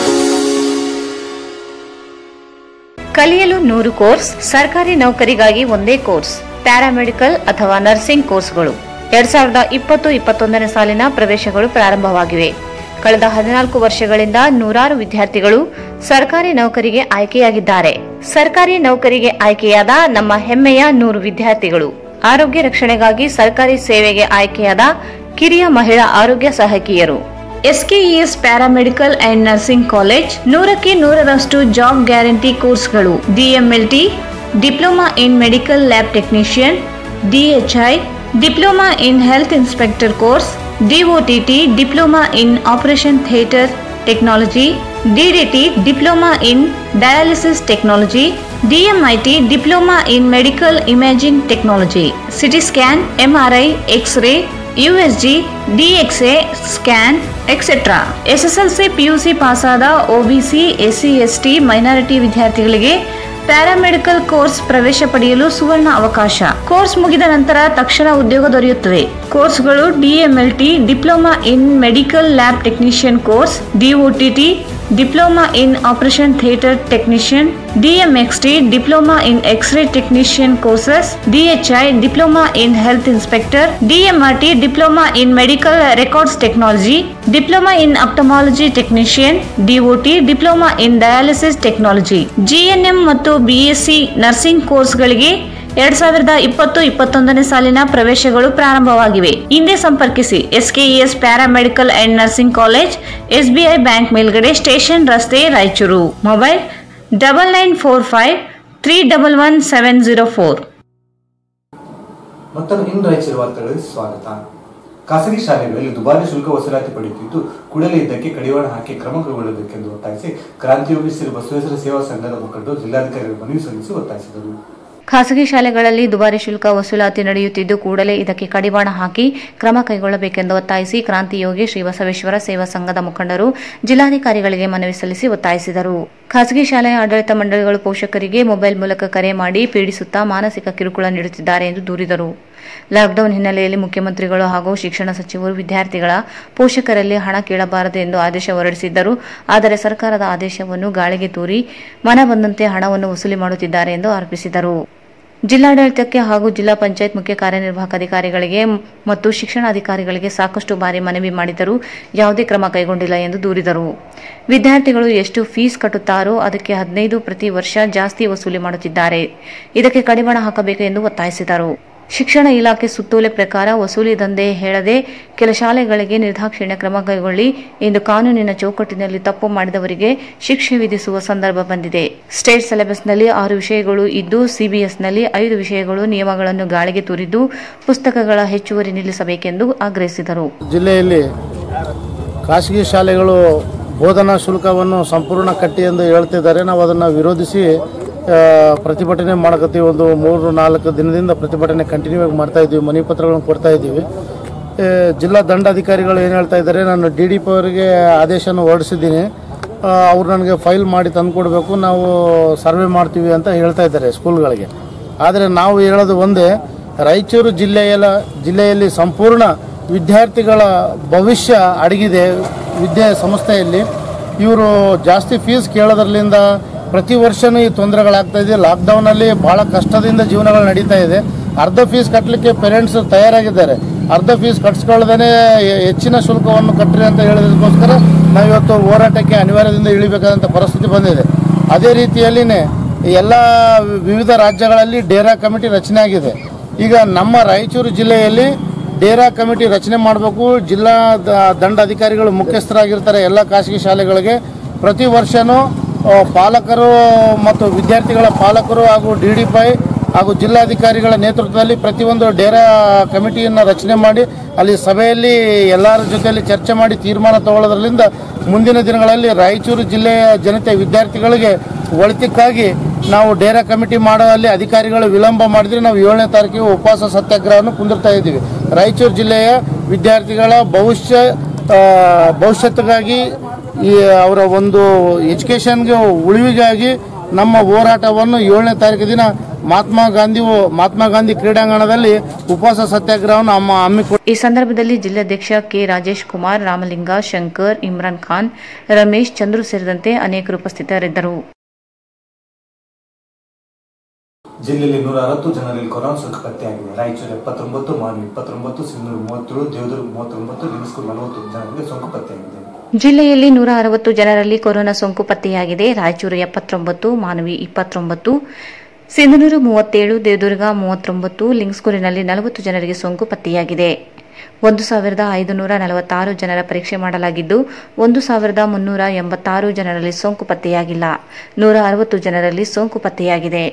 ಕಲಿಯಲು ನೂರು ಕೋರ್ಸ್ ಸರ್ಕಾರಿ ನೌಕರಿಗಾಗಿ ಒಂದೇ ಕೋರ್ಸ್ ಪ್ಯಾರಾಮೆಡಿಕಲ್ ಅಥವಾ ನರ್ಸಿಂಗ್ ಕೋರ್ಸ್ಗಳು ಎರಡ್ ಸಾವಿರದ ಇಪ್ಪತ್ತು ಇಪ್ಪತ್ತೊಂದನೇ ಸಾಲಿನ ಪ್ರವೇಶಗಳು ಪ್ರಾರಂಭವಾಗಿವೆ ಕಳೆದ ಹದಿನಾಲ್ಕು ವರ್ಷಗಳಿಂದ ನೂರಾರು ವಿದ್ಯಾರ್ಥಿಗಳು ಸರ್ಕಾರಿ ನೌಕರಿಗೆ ಆಯ್ಕೆಯಾಗಿದ್ದಾರೆ ಸರ್ಕಾರಿ ನೌಕರಿಗೆ ಆಯ್ಕೆಯಾದ ನಮ್ಮ ಹೆಮ್ಮೆಯ ನೂರು ವಿದ್ಯಾರ್ಥಿಗಳು ಆರೋಗ್ಯ ರಕ್ಷಣೆಗಾಗಿ ಸರ್ಕಾರಿ ಸೇವೆಗೆ ಆಯ್ಕೆಯಾದ ಕಿರಿಯ ಮಹಿಳಾ ಆರೋಗ್ಯ ಸಹಾಯಕಿಯರು SKES paramedical and nursing college ನೂರಕ್ಕೆ ನೂರರಷ್ಟು ಜಾಬ್ ಗ್ಯಾರಂಟಿ ಕೋರ್ಸ್ಗಳು DMLT diploma in medical lab technician DHI diploma in health inspector course DOTT diploma in operation theatre technology DDT diploma in dialysis technology DMIT diploma in medical imaging technology CT scan MRI X ray USG DXA scan etcetera SSLC PUC ಪಾಸಾದ OBC SC ST minority ವಿದ್ಯಾರ್ಥಿಗಳಿಗೆ paramedical course ಪ್ರವೇಶ ಪಡೆಯಲು ಸುವರ್ಣ ಅವಕಾಶ course ಮುಗಿದ ನಂತರ ತಕ್ಷಣ ಉದ್ಯೋಗ ದೊರೆಯುತ್ತದೆ ಕೋರ್ಸ್ಗಳು DMLT diploma in medical lab technician course DOTT diploma in operation theatre technician DMXT diploma in X ray technician courses DHI diploma in health inspector DMRT diploma in medical records technology diploma in ophthalmology technician DOT diploma in dialysis technology GNM ಮತ್ತು BSc nursing ಕೋರ್ಸ್ಗಳಿಗೆ ಎರಡ್ ಸಾವಿರದ ಇಪ್ಪತ್ತು ಇಪ್ಪತ್ತೊಂದನೇ ಸಾಲಿನ ಪ್ರವೇಶಗಳು ಪ್ರಾರಂಭವಾಗಿವೆ ಹಿಂದೆ ಸಂಪರ್ಕಿಸಿ SKES paramedical and nursing college SBI bank ಮೇಲ್ಗಡೆ ಸ್ಟೇಷನ್ ರಸ್ತೆ Raichur mobile double nine four five three double one seven zero four ಮತ್ತೊಮ್ಮೆ ಇಂದು ರಾಯಚೂರು ವಾರ್ತೆಗಳಿಗೆ ಸ್ವಾಗತ ಖಾಸಗಿ ಶಾಲೆಗಳಲ್ಲಿ ದುಬಾರಿ ಶುಲ್ಕ ವಸೂಲಾತಿ ಪಡೆಯುತ್ತಿದ್ದು ಕೂಡಲೇ ಇದಕ್ಕೆ ಕಡಿವಾಣ ಹಾಕಿ ಕ್ರಮ ಕೈಗೊಳ್ಳಬೇಕೆಂದು ಒತ್ತಾಯಿಸಿ ಕ್ರಾಂತಿಯೋಗಿ ಶ್ರೀ ಬಸವೇಶ್ವರ ಸೇವಾ ಸಂಘದ ಮುಖಂಡರು ಜಿಲ್ಲಾಧಿಕಾರಿಗಳು ಮನವಿ ಸಲ್ಲಿಸಿ ಒತ್ತಾಯಿಸಿದರು ಖಾಸಗಿ ಶಾಲೆಗಳಲ್ಲಿ ದುಬಾರಿ ಶುಲ್ಕ ವಸೂಲಾತಿ ನಡೆಯುತ್ತಿದ್ದು ಕೂಡಲೇ ಇದಕ್ಕೆ ಕಡಿವಾಣ ಹಾಕಿ ಕ್ರಮ ಕೈಗೊಳ್ಳಬೇಕೆಂದು ಒತ್ತಾಯಿಸಿ ಕ್ರಾಂತಿಯೋಗಿ ಶ್ರೀ ಬಸವೇಶ್ವರ ಸೇವಾ ಸಂಘದ ಮುಖಂಡರು ಜಿಲ್ಲಾಧಿಕಾರಿಗಳಿಗೆ ಮನವಿ ಸಲ್ಲಿಸಿ ಒತ್ತಾಯಿಸಿದರು ಖಾಸಗಿ ಶಾಲೆಯ ಆಡಳಿತ ಮಂಡಳಿಗಳು ಪೋಷಕರಿಗೆ ಮೊಬೈಲ್ ಮೂಲಕ ಕರೆ ಮಾಡಿ ಪೀಡಿಸುತ್ತಾ ಮಾನಸಿಕ ಕಿರುಕುಳ ನೀಡುತ್ತಿದ್ದಾರೆ ಎಂದು ದೂರಿದರು ಲಾಕ್ಡೌನ್ ಹಿನ್ನೆಲೆಯಲ್ಲಿ ಮುಖ್ಯಮಂತ್ರಿಗಳು ಹಾಗೂ ಶಿಕ್ಷಣ ಸಚಿವರು ವಿದ್ಯಾರ್ಥಿಗಳ ಪೋಷಕರಲ್ಲಿ ಹಣ ಕೇಳಬಾರದು ಎಂದು ಆದೇಶ ಹೊರಡಿಸಿದ್ದರು ಆದರೆ ಸರ್ಕಾರದ ಆದೇಶವನ್ನು ಗಾಳಿಗೆ ತೂರಿ ಮನ ಬಂದಂತೆ ಹಣವನ್ನು ವಸೂಲಿ ಮಾಡುತ್ತಿದ್ದಾರೆ ಎಂದು ಆರೋಪಿಸಿದರು ಜಿಲ್ಲಾಡಳಿತಕ್ಕೆ ಹಾಗೂ ಜಿಲ್ಲಾ ಪಂಚಾಯತ್ ಮುಖ್ಯ ಕಾರ್ಯನಿರ್ವಾಹಕ ಅಧಿಕಾರಿಗಳಿಗೆ ಮತ್ತು ಶಿಕ್ಷಣಾಧಿಕಾರಿಗಳಿಗೆ ಸಾಕಷ್ಟು ಬಾರಿ ಮನವಿ ಮಾಡಿದರೂ ಯಾವುದೇ ಕ್ರಮ ಕೈಗೊಂಡಿಲ್ಲ ಎಂದು ದೂರಿದರು ವಿದ್ಯಾರ್ಥಿಗಳು ಎಷ್ಟು ಫೀಸ್ ಕಟ್ಟುತ್ತಾರೋ ಅದಕ್ಕೆ ಹದಿನೈದು ಪ್ರತಿ ವರ್ಷ ಜಾಸ್ತಿ ವಸೂಲಿ ಮಾಡುತ್ತಿದ್ದಾರೆ ಇದಕ್ಕೆ ಕಡಿವಾಣ ಹಾಕಬೇಕು ಎಂದು ಒತ್ತಾಯಿಸಿದರು ಶಿಕ್ಷಣ ಇಲಾಖೆ ಸುತ್ತೋಲೆ ಪ್ರಕಾರ ವಸೂಲಿ ದಂಧೆ ಹೇಳದೆ ಕೆಲ ಶಾಲೆಗಳಿಗೆ ನಿರ್ದಾಕ್ಷಿಣ್ಯ ಕ್ರಮ ಕೈಗೊಳ್ಳಿ ಎಂದು ಕಾನೂನಿನ ಚೌಕಟ್ಟಿನಲ್ಲಿ ತಪ್ಪು ಮಾಡಿದವರಿಗೆ ಶಿಕ್ಷೆ ವಿಧಿಸುವ ಸಂದರ್ಭ ಬಂದಿದೆ ಸ್ಟೇಟ್ ಸಿಲೆಬಸ್ನಲ್ಲಿ ಆರು ವಿಷಯಗಳು ಇದ್ದು ಸಿಬಿಎಸ್ನಲ್ಲಿ ಐದು ವಿಷಯಗಳು ನಿಯಮಗಳನ್ನು ಗಾಳಿಗೆ ತೂರಿದ್ದು ಪುಸ್ತಕಗಳ ಹೆಚ್ಚುವರಿ ನಿಲ್ಲಿಸಬೇಕೆಂದು ಆಗ್ರಹಿಸಿದರು ಜಿಲ್ಲೆಯಲ್ಲಿ ಖಾಸಗಿ ಶಾಲೆಗಳು ಬೋಧನಾ ಶುಲ್ಕವನ್ನು ಸಂಪೂರ್ಣ ಕಟ್ಟಿ ಎಂದು ಹೇಳ್ತಿದ್ದಾರೆ ನಾವು ಅದನ್ನು ವಿರೋಧಿಸಿ ಆ, ಪ್ರತಿಭಟನೆ ಮಾಡಕತ್ತೀವಿ ಒಂದು ಮೂರು ನಾಲ್ಕು ದಿನದಿಂದ ಪ್ರತಿಭಟನೆ ಕಂಟಿನ್ಯೂ ಆಗಿ ಮಾಡ್ತಾ ಇದ್ದೀವಿ ಮನವಿ ಪತ್ರಗಳನ್ನು ಕೊಡ್ತಾ ಇದ್ದೀವಿ ಆ, ಜಿಲ್ಲಾ ದಂಡಾಧಿಕಾರಿಗಳು ಏನು ಹೇಳ್ತಾ ಇದ್ದಾರೆ ನಾನು ಡಿ ಡಿ ಪಿ ಅವರಿಗೆ ಆದೇಶನ ಹೊರಡಿಸಿದ್ದೀನಿ ಆ, ಅವ್ರು ನನಗೆ ಫೈಲ್ ಮಾಡಿ ತಂದುಕೊಡ್ಬೇಕು ನಾವು ಸರ್ವೆ ಮಾಡ್ತೀವಿ ಅಂತ ಹೇಳ್ತಾ ಇದ್ದಾರೆ ಸ್ಕೂಲ್ಗಳಿಗೆ ಆದರೆ ನಾವು ಹೇಳೋದು ಒಂದೇ ರಾಯಚೂರು ಜಿಲ್ಲೆಯ ಜಿಲ್ಲೆಯಲ್ಲಿ ಸಂಪೂರ್ಣ ವಿದ್ಯಾರ್ಥಿಗಳ ಭವಿಷ್ಯ ಅಡಗಿದೆ ವಿದ್ಯೆ ಸಂಸ್ಥೆಯಲ್ಲಿ ಇವರು ಜಾಸ್ತಿ ಫೀಸ್ ಕೇಳೋದ್ರಲ್ಲಿಂದ ಪ್ರತಿ ವರ್ಷನೂ ಈ ತೊಂದರೆಗಳಾಗ್ತಾ ಇದೆ ಲಾಕ್ಡೌನಲ್ಲಿ ಬಹಳ ಕಷ್ಟದಿಂದ ಜೀವನಗಳು ನಡೀತಾ ಇದೆ ಅರ್ಧ ಫೀಸ್ ಕಟ್ಟಲಿಕ್ಕೆ ಪೇರೆಂಟ್ಸ್ ತಯಾರಾಗಿದ್ದಾರೆ ಅರ್ಧ ಫೀಸ್ ಕಟ್ಸ್ಕೊಳ್ಳದೇ ಹೆಚ್ಚಿನ ಶುಲ್ಕವನ್ನು ಕಟ್ಟಿರಿ ಅಂತ ಹೇಳೋದಕ್ಕೋಸ್ಕರ ನಾವಿವತ್ತು ಹೋರಾಟಕ್ಕೆ ಅನಿವಾರ್ಯದಿಂದ ಇಳಿಬೇಕಾದಂಥ ಪರಿಸ್ಥಿತಿ ಬಂದಿದೆ ಅದೇ ರೀತಿಯಲ್ಲಿನೇ ಎಲ್ಲ ವಿವಿಧ ರಾಜ್ಯಗಳಲ್ಲಿ ಡೇರಾ ಕಮಿಟಿ ರಚನೆ ಆಗಿದೆ ಈಗ ನಮ್ಮ ರಾಯಚೂರು ಜಿಲ್ಲೆಯಲ್ಲಿ ಡೇರಾ ಕಮಿಟಿ ರಚನೆ ಮಾಡಬೇಕು ಜಿಲ್ಲಾ ದ- ದಂಡಾಧಿಕಾರಿಗಳು ಮುಖ್ಯಸ್ಥರಾಗಿರ್ತಾರೆ ಎಲ್ಲ ಖಾಸಗಿ ಶಾಲೆಗಳಿಗೆ ಪ್ರತಿ ವರ್ಷನೂ ಆ, ಪಾಲಕರು ಮತ್ತು ವಿದ್ಯಾರ್ಥಿಗಳ ಪಾಲಕರು ಹಾಗೂ ಡಿ ಡಿ ಪೈ ಹಾಗೂ ಜಿಲ್ಲಾಧಿಕಾರಿಗಳ ನೇತೃತ್ವದಲ್ಲಿ ಪ್ರತಿಯೊಂದು ಡೇರಾ ಕಮಿಟಿಯನ್ನು ರಚನೆ ಮಾಡಿ ಅಲ್ಲಿ ಸಭೆಯಲ್ಲಿ ಎಲ್ಲರ ಜೊತೆಯಲ್ಲಿ ಚರ್ಚೆ ಮಾಡಿ ತೀರ್ಮಾನ ತಗೊಳ್ಳೋದ್ರಿಂದ ಮುಂದಿನ ದಿನಗಳಲ್ಲಿ ರಾಯಚೂರು ಜಿಲ್ಲೆಯ ಜನತೆ ವಿದ್ಯಾರ್ಥಿಗಳಿಗೆ ಒಳಿತಕ್ಕಾಗಿ ನಾವು ಡೇರಾ ಕಮಿಟಿ ಮಾಡುವಲ್ಲಿ ಅಧಿಕಾರಿಗಳು ವಿಳಂಬ ಮಾಡಿದ್ರೆ ನಾವು ಏಳನೇ ತಾರೀಕಿಗೆ ಉಪವಾಸ ಸತ್ಯಾಗ್ರಹವನ್ನು ಕುಂದಿರ್ತಾ ಇದ್ದೀವಿ ರಾಯಚೂರು ಜಿಲ್ಲೆಯ ವಿದ್ಯಾರ್ಥಿಗಳ ಭವಿಷ್ಯ ಆ, ಭವಿಷ್ಯತ್ತಿಗಾಗಿ ಈ ಅವರ ಒಂದು ಎಜುಕೇಷನ್ಗೆ ಉಳಿವಿಗಾಗಿ ನಮ್ಮ ಹೋರಾಟವನ್ನು ಏಳನೇ ತಾರೀಕು ದಿನ ಮಹಾತ್ಮ ಗಾಂಧಿ ಮಹಾತ್ಮ ಗಾಂಧಿ ಕ್ರೀಡಾಂಗಣದಲ್ಲಿ ಉಪವಾಸ ಸತ್ಯಾಗ್ರಹವನ್ನು ಅಮ್ಮ ಹಮ್ಮಿಕೊಂಡು ಈ ಸಂದರ್ಭದಲ್ಲಿ ಜಿಲ್ಲಾಧ್ಯಕ್ಷ ಕೆ ರಾಜೇಶ್ ಕುಮಾರ್ ರಾಮಲಿಂಗ ಶಂಕರ್ ಇಮ್ರಾನ್ ಖಾನ್ ರಮೇಶ್ ಚಂದ್ರು ಸೇರಿದಂತೆ ಅನೇಕರು ಉಪಸ್ಥಿತರಿದ್ದರು ಜಿಲ್ಲೆಯಲ್ಲಿ ನೂರ ಅರವತ್ತು ಜನರಲ್ಲಿ ಕೊರೋನಾ ಸೋಂಕು ಪತ್ತೆಯಾಗಿದೆ ರಾಯಚೂರು ಎಪ್ಪತ್ತೊಂಬತ್ತು ಮಾನ್ವಿ ಇಪ್ಪತ್ತೊಂಬತ್ತು ಸಿಂಧೂರು ಮೂವತ್ತೇಳು ದೇವದುರ್ಗ ಮೂವತ್ತೊಂಬತ್ತು ಲಿಂಗಸ್ಕೂರು ನಲವತ್ತು ಜನರಿಗೆ ಸೋಂಕು ಪತ್ತೆಯಾಗಿದೆ ಜಿಲ್ಲೆಯಲ್ಲಿ ನೂರ ಅರವತ್ತು ಜನರಲ್ಲಿ ಕೊರೋನಾ ಸೋಂಕು ಪತ್ತೆಯಾಗಿದೆ ರಾಯಚೂರು ಎಪ್ಪತ್ತೊಂಬತ್ತು ಮಾನವಿ ಇಪ್ಪತ್ತೊಂಬತ್ತು ಸಿಂಧನೂರು ಮೂವತ್ತೇಳು ದೇವದುರ್ಗ ಮೂವತ್ತೊಂಬತ್ತು ಲಿಂಗ್ಸ್ಕೂರಿನಲ್ಲಿ ನಲವತ್ತು ಜನರಿಗೆ ಸೋಂಕು ಪತ್ತೆಯಾಗಿದೆ ಒಂದು ಸಾವಿರದ ಐದುನೂರ ನಲವತ್ತಾರು ಜನರ ಪರೀಕ್ಷೆ ಮಾಡಲಾಗಿದ್ದು ಒಂದು ಸಾವಿರದ ಮುನ್ನೂರ ಎಂಬತ್ತಾರು ಜನರಲ್ಲಿ ಸೋಂಕು ಪತ್ತೆಯಾಗಿಲ್ಲ ನೂರ ಅರವತ್ತು ಜನರಲ್ಲಿ ಸೋಂಕು ಪತ್ತೆಯಾಗಿದೆ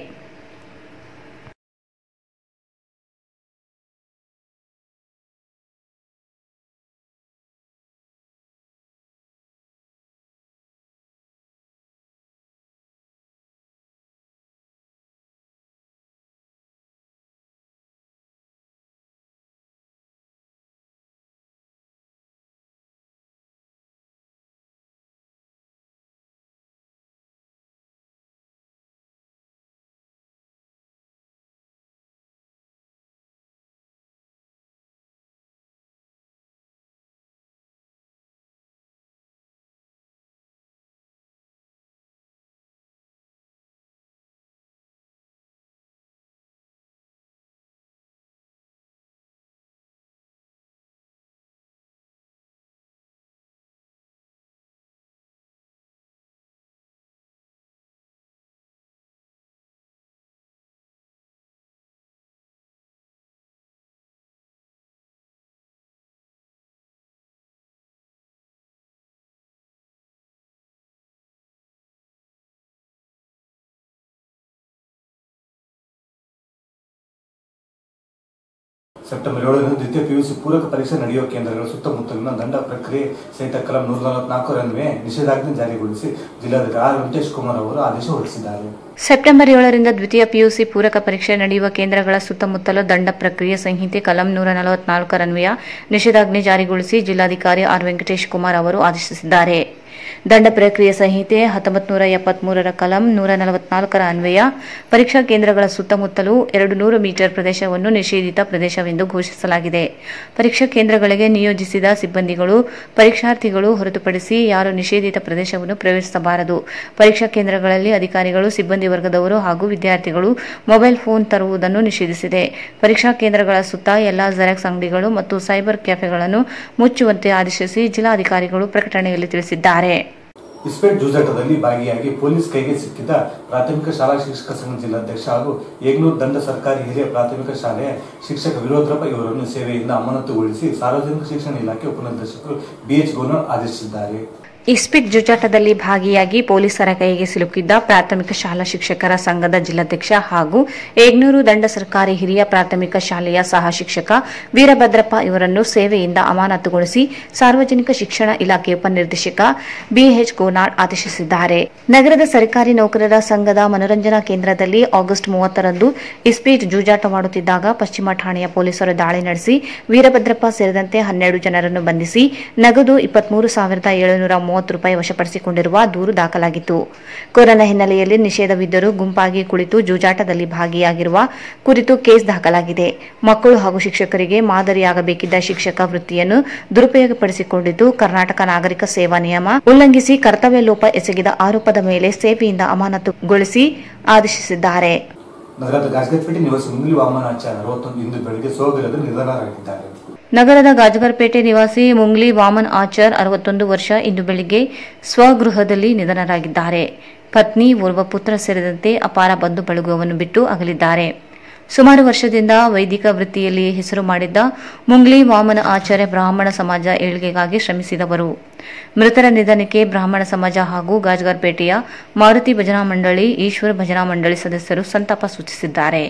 ಸೆಪ್ಟೆಂಬರ್ ಏಳರಂದು ದ್ವಿತೀಯ ಪಿಯುಸಿ ಪೂರಕ ಪರೀಕ್ಷೆ ನಡೆಯುವ ಕೇಂದ್ರಗಳ ಸುತ್ತಮುತ್ತಲಿನ ದಂಡ ಪ್ರಕ್ರಿಯೆ ಸಹಿತ ಕಲಂ ನೂರ ನಲವತ್ನಾಲ್ಕು ರನ್ವೇ ನಿಷೇಧಾಜ್ಞೆ ಜಾರಿಗೊಳಿಸಿ ಜಿಲ್ಲಾಧಿಕಾರಿ ಆರ್ ವೆಂಕಟೇಶ್ ಕುಮಾರ್ ಅವರು ಆದೇಶ ಹೊರಡಿಸಿದ್ದಾರೆ ಸೆಪ್ಟೆಂಬರ್ ಏಳರಿಂದ ದ್ವಿತೀಯ ಪಿಯುಸಿ ಪೂರಕ ಪರೀಕ್ಷೆ ನಡೆಯುವ ಕೇಂದ್ರಗಳ ಸುತ್ತಮುತ್ತಲ ದಂಡ ಪ್ರಕ್ರಿಯೆ ಸಂಹಿತೆ ಕಲಂ ನೂರ ನಲವತ್ನಾಲ್ಕರನ್ವಯ ನಿಷೇಧಾಜ್ಞೆ ಜಾರಿಗೊಳಿಸಿ ಜಿಲ್ಲಾಧಿಕಾರಿ ಆರ್ ವೆಂಕಟೇಶ್ ಕುಮಾರ್ ಅವರು ಆದೇಶಿಸಿದ್ದಾರೆ ದಂಡ ಪ್ರಕ್ರಿಯೆ ಸಂಹಿತೆ ಹತ್ತೊಂಬತ್ತು ನೂರ ಎಪ್ಪತ್ಮೂರರ ಕಲಂ ನೂರ ನಲವತ್ನಾಲ್ಕರ ಅನ್ವಯ ಪರೀಕ್ಷಾ ಕೇಂದ್ರಗಳ ಸುತ್ತಮುತ್ತಲೂ ಎರಡು ನೂರು ಮೀಟರ್ ಪ್ರದೇಶವನ್ನು ನಿಷೇಧಿತ ಪ್ರದೇಶವೆಂದು ಘೋಷಿಸಲಾಗಿದೆ ಪರೀಕ್ಷಾ ಕೇಂದ್ರಗಳಿಗೆ ನಿಯೋಜಿಸಿದ ಸಿಬ್ಬಂದಿಗಳು ಪರೀಕ್ಷಾರ್ಥಿಗಳು ಹೊರತುಪಡಿಸಿ ಯಾರು ನಿಷೇಧಿತ ಪ್ರದೇಶವನ್ನು ಪ್ರವೇಶಿಸಬಾರದು ಪರೀಕ್ಷಾ ಕೇಂದ್ರಗಳಲ್ಲಿ ಅಧಿಕಾರಿಗಳು ಸಿಬ್ಬಂದಿ ವರ್ಗದವರು ಹಾಗೂ ವಿದ್ಯಾರ್ಥಿಗಳು ಮೊಬೈಲ್ ಫೋನ್ ತರುವುದನ್ನು ನಿಷೇಧಿಸಿದೆ ಪರೀಕ್ಷಾ ಕೇಂದ್ರಗಳ ಸುತ್ತ ಎಲ್ಲಾ ಜೆರಾಕ್ಸ್ ಅಂಗಡಿಗಳು ಮತ್ತು ಸೈಬರ್ ಕೆಫೆಗಳನ್ನು ಮುಚ್ಚುವಂತೆ ಆದೇಶಿಸಿ ಜಿಲ್ಲಾಧಿಕಾರಿಗಳು ಪ್ರಕಟಣೆಯಲ್ಲಿ ತಿಳಿಸಿದ್ದಾರೆ ಇಸ್ಪೇಟ್ ಜೂಜಾಟದಲ್ಲಿ ಭಾಗಿಯಾಗಿ ಪೊಲೀಸ್ ಕೈಗೆ ಸಿಕ್ಕಿದ ಪ್ರಾಥಮಿಕ ಶಾಲಾ ಶಿಕ್ಷಕ ಸಂಘ ಜಿಲ್ಲಾಧ್ಯಕ್ಷ ಹಾಗೂ ಏಗ್ನೂರು ದಂಡ ಸರ್ಕಾರಿ ಹಿರಿಯ ಪ್ರಾಥಮಿಕ ಶಾಲೆಯ ಶಿಕ್ಷಕ ವಿರೋಧರಪ್ಪ ಇವರನ್ನು ಸೇವೆಯಿಂದ ಅಮಾನತುಗೊಳಿಸಿ ಸಾರ್ವಜನಿಕ ಶಿಕ್ಷಣ ಇಲಾಖೆ ಉಪನಿರ್ದೇಶಕರು ಬಿಎಚ್ ಗೋನರ್ ಆದೇಶಿಸಿದ್ದಾರೆ ಇಸ್ಪಿಟ್ ಜುಜಾಟದಲ್ಲಿ ಭಾಗಿಯಾಗಿ ಪೊಲೀಸರ ಕೈಗೆ ಸಿಲುಕಿದ್ದ ಪ್ರಾಥಮಿಕ ಶಾಲಾ ಶಿಕ್ಷಕರ ಸಂಘದ ಜಿಲ್ಲಾಧ್ಯಕ್ಷ ಹಾಗೂ ಏಗ್ನೂರು ದಂಡ ಸರ್ಕಾರಿ ಹಿರಿಯ ಪ್ರಾಥಮಿಕ ಶಾಲೆಯ ಸಹ ಶಿಕ್ಷಕ ವೀರಭದ್ರಪ್ಪ ಇವರನ್ನು ಸೇವೆಯಿಂದ ಅಮಾನತುಗೊಳಿಸಿ ಸಾರ್ವಜನಿಕ ಶಿಕ್ಷಣ ಇಲಾಖೆ ಉಪನಿರ್ದೇಶಕ ಬಿಎಚ್ ಗೋನಾಳ್ ಆದೇಶಿಸಿದ್ದಾರೆ ನಗರದ ಸರ್ಕಾರಿ ನೌಕರರ ಸಂಘದ ಮನೋರಂಜನಾ ಕೇಂದ್ರದಲ್ಲಿ ಆಗಸ್ಟ್ ಮೂವತ್ತರಂದು ಇಸ್ಪೀಟ್ ಜೂಜಾಟವಾಡುತ್ತಿದ್ದಾಗ ಪಶ್ಚಿಮ ಠಾಣೆಯ ಪೊಲೀಸರು ದಾಳಿ ನಡೆಸಿ ವೀರಭದ್ರಪ್ಪ ಸೇರಿದಂತೆ ಹನ್ನೆರಡು ಜನರನ್ನು ಬಂಧಿಸಿ ನಗದು ಇಪ್ಪತ್ಮೂರು ಸಾವಿರದ ಏಳುನೂರ ಮೂವತ್ತು ರೂಪಾಯಿ ವಶಪಡಿಸಿಕೊಂಡಿರುವ ದೂರು ದಾಖಲಾಗಿತ್ತು ಕೊರೋನಾ ಹಿನ್ನೆಲೆಯಲ್ಲಿ ನಿಷೇಧವಿದ್ದರೂ ಗುಂಪಾಗಿ ಕುಳಿತು ಜೂಜಾಟದಲ್ಲಿ ಭಾಗಿಯಾಗಿರುವ ಕುರಿತು ಕೇಸ್ ದಾಖಲಾಗಿದೆ ಮಕ್ಕಳು ಹಾಗೂ ಶಿಕ್ಷಕರಿಗೆ ಮಾದರಿಯಾಗಬೇಕಿದ್ದ ಶಿಕ್ಷಕ ವೃತ್ತಿಯನ್ನು ದುರುಪಯೋಗಪಡಿಸಿಕೊಂಡಿದ್ದು ಕರ್ನಾಟಕ ನಾಗರಿಕ ಸೇವಾ ನಿಯಮ ಉಲ್ಲಂಘಿಸಿ ಕರ್ತವ್ಯ ಲೋಪ ಎಸಗಿದ ಆರೋಪದ ಮೇಲೆ ಸೇವೆಯಿಂದ ಅಮಾನತುಗೊಳಿಸಿ ಆದೇಶಿಸಿದ್ದಾರೆ ನಗರದ ಗಾಜಗಪೇಟೆ ನಿವಾಸಿ ಮುಂಗ್ಲಿ ವಾಮನಾಚಾರ್ಯ ಅರವತ್ತೊಂದು ಇಂದು ಬೆಳಗ್ಗೆ ಸೋಗಿರದ ನಿಧನರಾಗಿದ್ದಾರೆ ನಗರದ ಗಾಜಗರ್ಪೇಟೆ ನಿವಾಸಿ ಮುಂಗ್ಲಿ ವಾಮನ್ ಆಚಾರ್ ಅರವತ್ತೊಂದು ವರ್ಷ ಇಂದು ಬೆಳಿಗ್ಗೆ ಸ್ವಗೃಹದಲ್ಲಿ ನಿಧನರಾಗಿದ್ದಾರೆ ಪತ್ನಿ ಓರ್ವ ಪುತ್ರ ಸೇರಿದಂತೆ ಅಪಾರ ಬಂಧು ಬಳಗವನ್ನು ಬಿಟ್ಟು ಅಗಲಿದ್ದಾರೆ ಸುಮಾರು ವರ್ಷದಿಂದ ವೈದಿಕ ವೃತ್ತಿಯಲ್ಲಿ ಹೆಸರು ಮಾಡಿದ್ದ ಮುಂಗ್ಲಿ ವಾಮನ ಆಚಾರ್ಯ ಬ್ರಾಹ್ಮಣ ಸಮಾಜ ಏಳ್ಗೆಗಾಗಿ ಶ್ರಮಿಸಿದವರು ಮೃತರ ನಿಧನಕ್ಕೆ ಬ್ರಾಹ್ಮಣ ಸಮಾಜ ಹಾಗೂ ಗಾಜಗಾರ್ಪೇಟೆಯ ಮಾರುತಿ ಭಜನಾ ಮಂಡಳಿ ಈಶ್ವರ ಭಜನಾ ಮಂಡಳಿ ಸದಸ್ಯರು ಸಂತಾಪ ಸೂಚಿಸಿದ್ದಾರೆ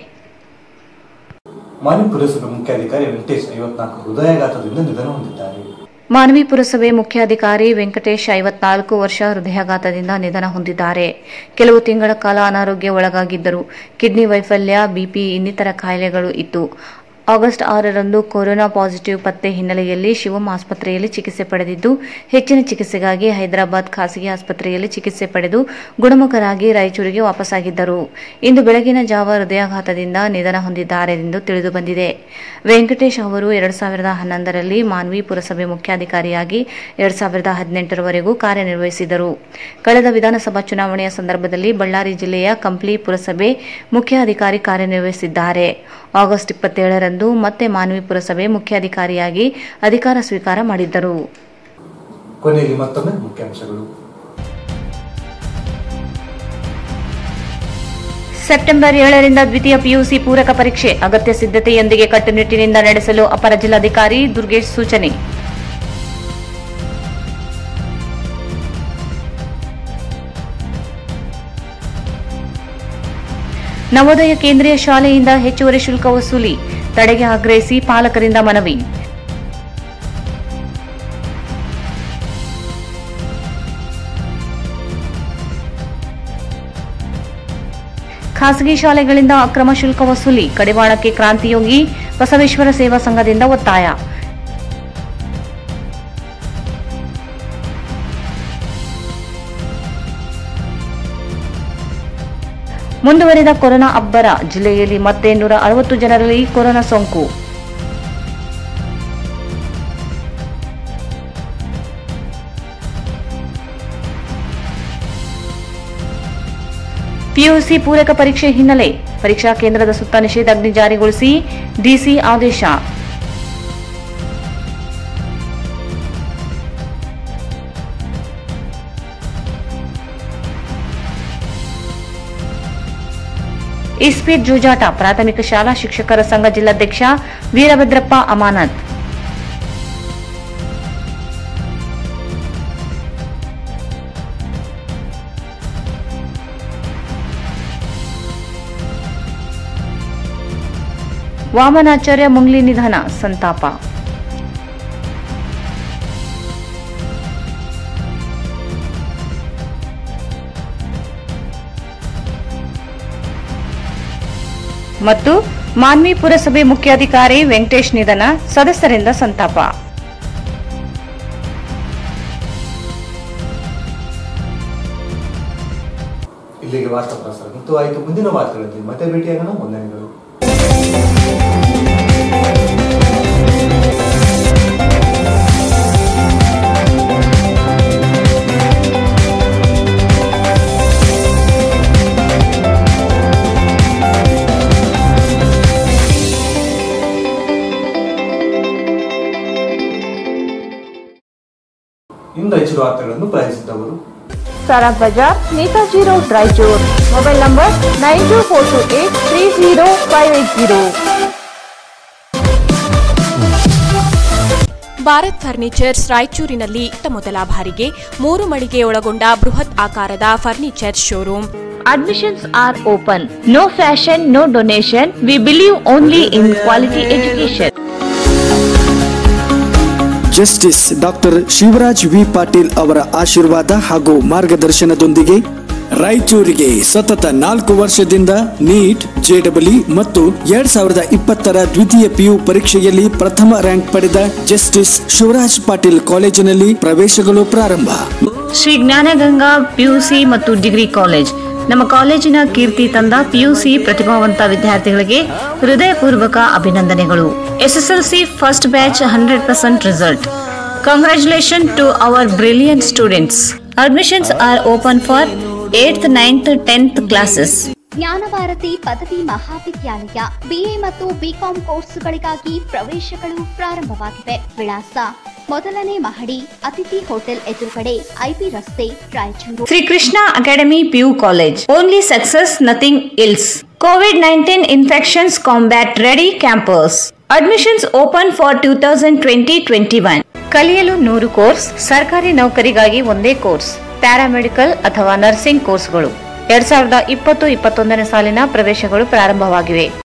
ಮಾನ್ಯ ಪುರಸಭೆ ಮುಖ್ಯಾಧಿಕಾರಿ ವೆಂಕಟೇಶ್ ಐವತ್ನಾಲ್ಕು ಹೃದಯಾಘಾತದಿಂದ ನಿಧನ ಹೊಂದಿದ್ದಾರೆ ಮಾನವಿ ಪುರಸಭೆ ಮುಖ್ಯಾಧಿಕಾರಿ ವೆಂಕಟೇಶ್ ಐವತ್ನಾಲ್ಕು ವರ್ಷ ಹೃದಯಾಘಾತದಿಂದ ನಿಧನ ಹೊಂದಿದ್ದಾರೆ ಕೆಲವು ತಿಂಗಳ ಕಾಲ ಅನಾರೋಗ್ಯ ಒಳಗಾಗಿದ್ದರು ಕಿಡ್ನಿ ವೈಫಲ್ಯ ಬಿಪಿ ಇನ್ನಿತರ ಕಾಯಿಲೆಗಳು ಇತ್ತು ಆಗಸ್ಟ್ ಆರರಂದು ಕೊರೋನಾ ಪಾಸಿಟಿವ್ ಪತ್ತೆ ಹಿನ್ನೆಲೆಯಲ್ಲಿ ಶಿವಂ ಆಸ್ಪತ್ರೆಯಲ್ಲಿ ಚಿಕಿತ್ಸೆ ಪಡೆದಿದ್ದು ಹೆಚ್ಚಿನ ಚಿಕಿತ್ಸೆಗಾಗಿ ಹೈದರಾಬಾದ್ ಖಾಸಗಿ ಆಸ್ಪತ್ರೆಯಲ್ಲಿ ಚಿಕಿತ್ಸೆ ಪಡೆದು ಗುಣಮುಖರಾಗಿ ರಾಯಚೂರಿಗೆ ವಾಪಸ್ಸಾಗಿದ್ದರು ಇಂದು ಬೆಳಗಿನ ಜಾವ ಹೃದಯಾಘಾತದಿಂದ ನಿಧನ ಹೊಂದಿದ್ದಾರೆ ಎಂದು ತಿಳಿದುಬಂದಿದೆ ವೆಂಕಟೇಶ್ ಅವರು ಎರಡು ಸಾವಿರದ ಹನ್ನೊಂದರಲ್ಲಿ ಮಾನ್ವಿ ಪುರಸಭೆ ಮುಖ್ಯಾಧಿಕಾರಿಯಾಗಿ ಎರಡು ಸಾವಿರದ ಹದಿನೆಂಟರವರೆಗೂ ಕಾರ್ಯನಿರ್ವಹಿಸಿದರು ಕಳೆದ ವಿಧಾನಸಭಾ ಚುನಾವಣೆಯ ಸಂದರ್ಭದಲ್ಲಿ ಬಳ್ಳಾರಿ ಜಿಲ್ಲೆಯ ಕಂಪ್ಲಿ ಪುರಸಭೆ ಮುಖ್ಯಾಧಿಕಾರಿ ಕಾರ್ಯನಿರ್ವಹಿಸಿದ್ದಾರೆ ಆಗಸ್ಟ್ ಇಪ್ಪತ್ತೇಳರಂದು ಮತ್ತೆ ಮಾನ್ವಿ ಪುರಸಭೆ ಮುಖ್ಯಾಧಿಕಾರಿಯಾಗಿ ಅಧಿಕಾರ ಸ್ವೀಕಾರ ಮಾಡಿದ್ದರು ಕೊನೆಯಲ್ಲಿ ಮತ್ತೊಮ್ಮೆ ಮುಖ್ಯಾಂಶಗಳು ಸೆಪ್ಟೆಂಬರ್ ಏಳರಿಂದ ದ್ವಿತೀಯ ಪಿಯುಸಿ ಪೂರಕ ಪರೀಕ್ಷೆ ಅಗತ್ಯ ಸಿದ್ಧತೆಯೊಂದಿಗೆ ಕಟ್ಟುನಿಟ್ಟಿನಿಂದ ನಡೆಸಲು ಅಪರ ಜಿಲ್ಲಾಧಿಕಾರಿ ದುರ್ಗೇಶ್ ಸೂಚನೆ ನವೋದಯ ಕೇಂದ್ರೀಯ ಶಾಲೆಯಿಂದ ಹೆಚ್ಚುವರಿ ಶುಲ್ಕ ವಸೂಲಿ ತಡೆಗೆ ಆಗ್ರಹಿಸಿ ಪಾಲಕರಿಂದ ಮನವಿ ಖಾಸಗಿ ಶಾಲೆಗಳಿಂದ ಅಕ್ರಮ ಶುಲ್ಕ ವಸೂಲಿ ಕಡಿವಾಣಕ್ಕೆ ಕ್ರಾಂತಿಯೋಗಿ ಬಸವೇಶ್ವರ ಸೇವಾ ಸಂಘದಿಂದ ಒತ್ತಾಯ ಮುಂದುವರಿದ ಕೊರೋನಾ ಅಬ್ಬರ ಜಿಲ್ಲೆಯಲ್ಲಿ ಮತ್ತೆ ನೂರ ಅರವತ್ತು ಜನರಲ್ಲಿ ಕೊರೋನಾ ಸೋಂಕು ಪಿಯುಸಿ ಪೂರಕ ಪರೀಕ್ಷೆ ಹಿನ್ನೆಲೆ ಪರೀಕ್ಷಾ ಕೇಂದ್ರದ ಸುತ್ತ ನಿಷೇಧಾಜ್ಞೆ ಜಾರಿಗೊಳಿಸಿ ಡಿಸಿ ಆದೇಶ ಇಸ್ಪೀಟ್ ಜೂಜಾಟ ಪ್ರಾಥಮಿಕ ಶಾಲಾ ಶಿಕ್ಷಕರ ಸಂಘ ಜಿಲ್ಲಾಧ್ಯಕ್ಷ ವೀರಭದ್ರಪ್ಪ ಅಮಾನತ್ ವಾಮನಾಚಾರ್ಯ ಮುಂಗ್ಲಿ ನಿಧನ ಸಂತಾಪ ಮತ್ತು ಮಾನ್ವಿ ಪುರಸಭೆ ಮುಖ್ಯಾಧಿಕಾರಿ ವೆಂಕಟೇಶ್ ನಿಧನ ಸದಸ್ಯರಿಂದ ಸಂತಾಪ ಇಲ್ಲಿಗೆ ವಾರ್ತಾ ಪ್ರಸಾರ ಮತ್ತು ಆಯಿತು ಮುಂದಿನ ವಾರ್ತೆಗಳಲ್ಲಿ ಮತ್ತೆ ಭೇಟಿಯಾಗೋಣ ವಂದನೆಗಳು ಇಂದು ಹೆಚ್ಚಿನ ವಾರ್ತೆಗಳನ್ನು ಪ್ರಯಾಣಿಸಿದ್ದವರು Sarag Bazaar Netaji road Raichur mobile number nine two four two eight three zero five eight zero Bharat furnitures ರಾಯಚೂರಿನಲ್ಲಿ ಇತ್ತ ಮೊದಲ ಬಾರಿಗೆ ಮೂರು ಮಳಿಗೆ ಒಳಗೊಂಡ ಬೃಹತ್ ಆಕಾರದ furniture showroom Admissions are open. No fashion, no donation. We believe only in quality education. Justice doctor Shivraj V Patil ಅವರ ಆಶೀರ್ವಾದ ಹಾಗೂ ಮಾರ್ಗದರ್ಶನದೊಂದಿಗೆ ರಾಯಚೂರಿಗೆ ಸತತ ನಾಲ್ಕು ವರ್ಷದಿಂದ ನೀಟ್ ಜೆಡಬ್ಲ್ಇ ಮತ್ತು ಎರಡ್ ಸಾವಿರದ ಇಪ್ಪತ್ತರ ದ್ವಿತೀಯ ಪಿಯು ಪರೀಕ್ಷೆಯಲ್ಲಿ ಪ್ರಥಮ ರ್ಯಾಂಕ್ ಪಡೆದ ಜಸ್ಟಿಸ್ ಶಿವರಾಜ್ ಪಾಟೀಲ್ ಕಾಲೇಜಿನಲ್ಲಿ ಪ್ರವೇಶಗಳು ಪ್ರಾರಂಭ ಶ್ರೀ ಜ್ಞಾನಗಂಗಾ ಪಿಯುಸಿ ಮತ್ತು ಡಿಗ್ರಿ ಕಾಲೇಜ್ ನಮ್ಮ ಕಾಲೇಜಿನ ಕೀರ್ತಿ ತಂದ ಪಿಯುಸಿ ಪ್ರತಿಭಾವಂತ ವಿದ್ಯಾರ್ಥಿಗಳಿಗೆ ಹೃದಯಪೂರ್ವಕ ಅಭಿನಂದನೆಗಳು SSLC first batch hundred percent result congratulation to our brilliant students admissions are open for eighth ninth tenth classes Jnanabharati ಪದವಿ ಮಹಾವಿದ್ಯಾಲಯ ಬಿಎ ಮತ್ತು ಬಿಕಾಂ ಕೋರ್ಸುಗಳಿಗಾಗಿ ಪ್ರವೇಶಗಳು ಪ್ರಾರಂಭವಾಗಿವೆ ವಿಳಾಸ ಮೊದಲನೇ ಮಹಡಿ ಅತಿಥಿ ಹೋಟೆಲ್ ಎದುರುಗಡೆ ಐಬಿ ರಸ್ತೆ Raichur Shri Krishna academy PU college only success nothing else COVID nineteen infections combat ready campus admissions open for two thousand twenty twenty one ಕಲಿಯಲು ನೂರು ಕೋರ್ಸ್ ಸರ್ಕಾರಿ ನೌಕರಿಗಾಗಿ ಒಂದೇ ಕೋರ್ಸ್ ಪ್ಯಾರಾಮೆಡಿಕಲ್ ಅಥವಾ ನರ್ಸಿಂಗ್ ಕೋರ್ಸ್ಗಳು ಎರಡ್ ಸಾವಿರದ ಇಪ್ಪತ್ತು ಇಪ್ಪತ್ತೊಂದನೇ ಸಾಲಿನ ಪ್ರವೇಶಗಳು ಪ್ರಾರಂಭವಾಗಿವೆ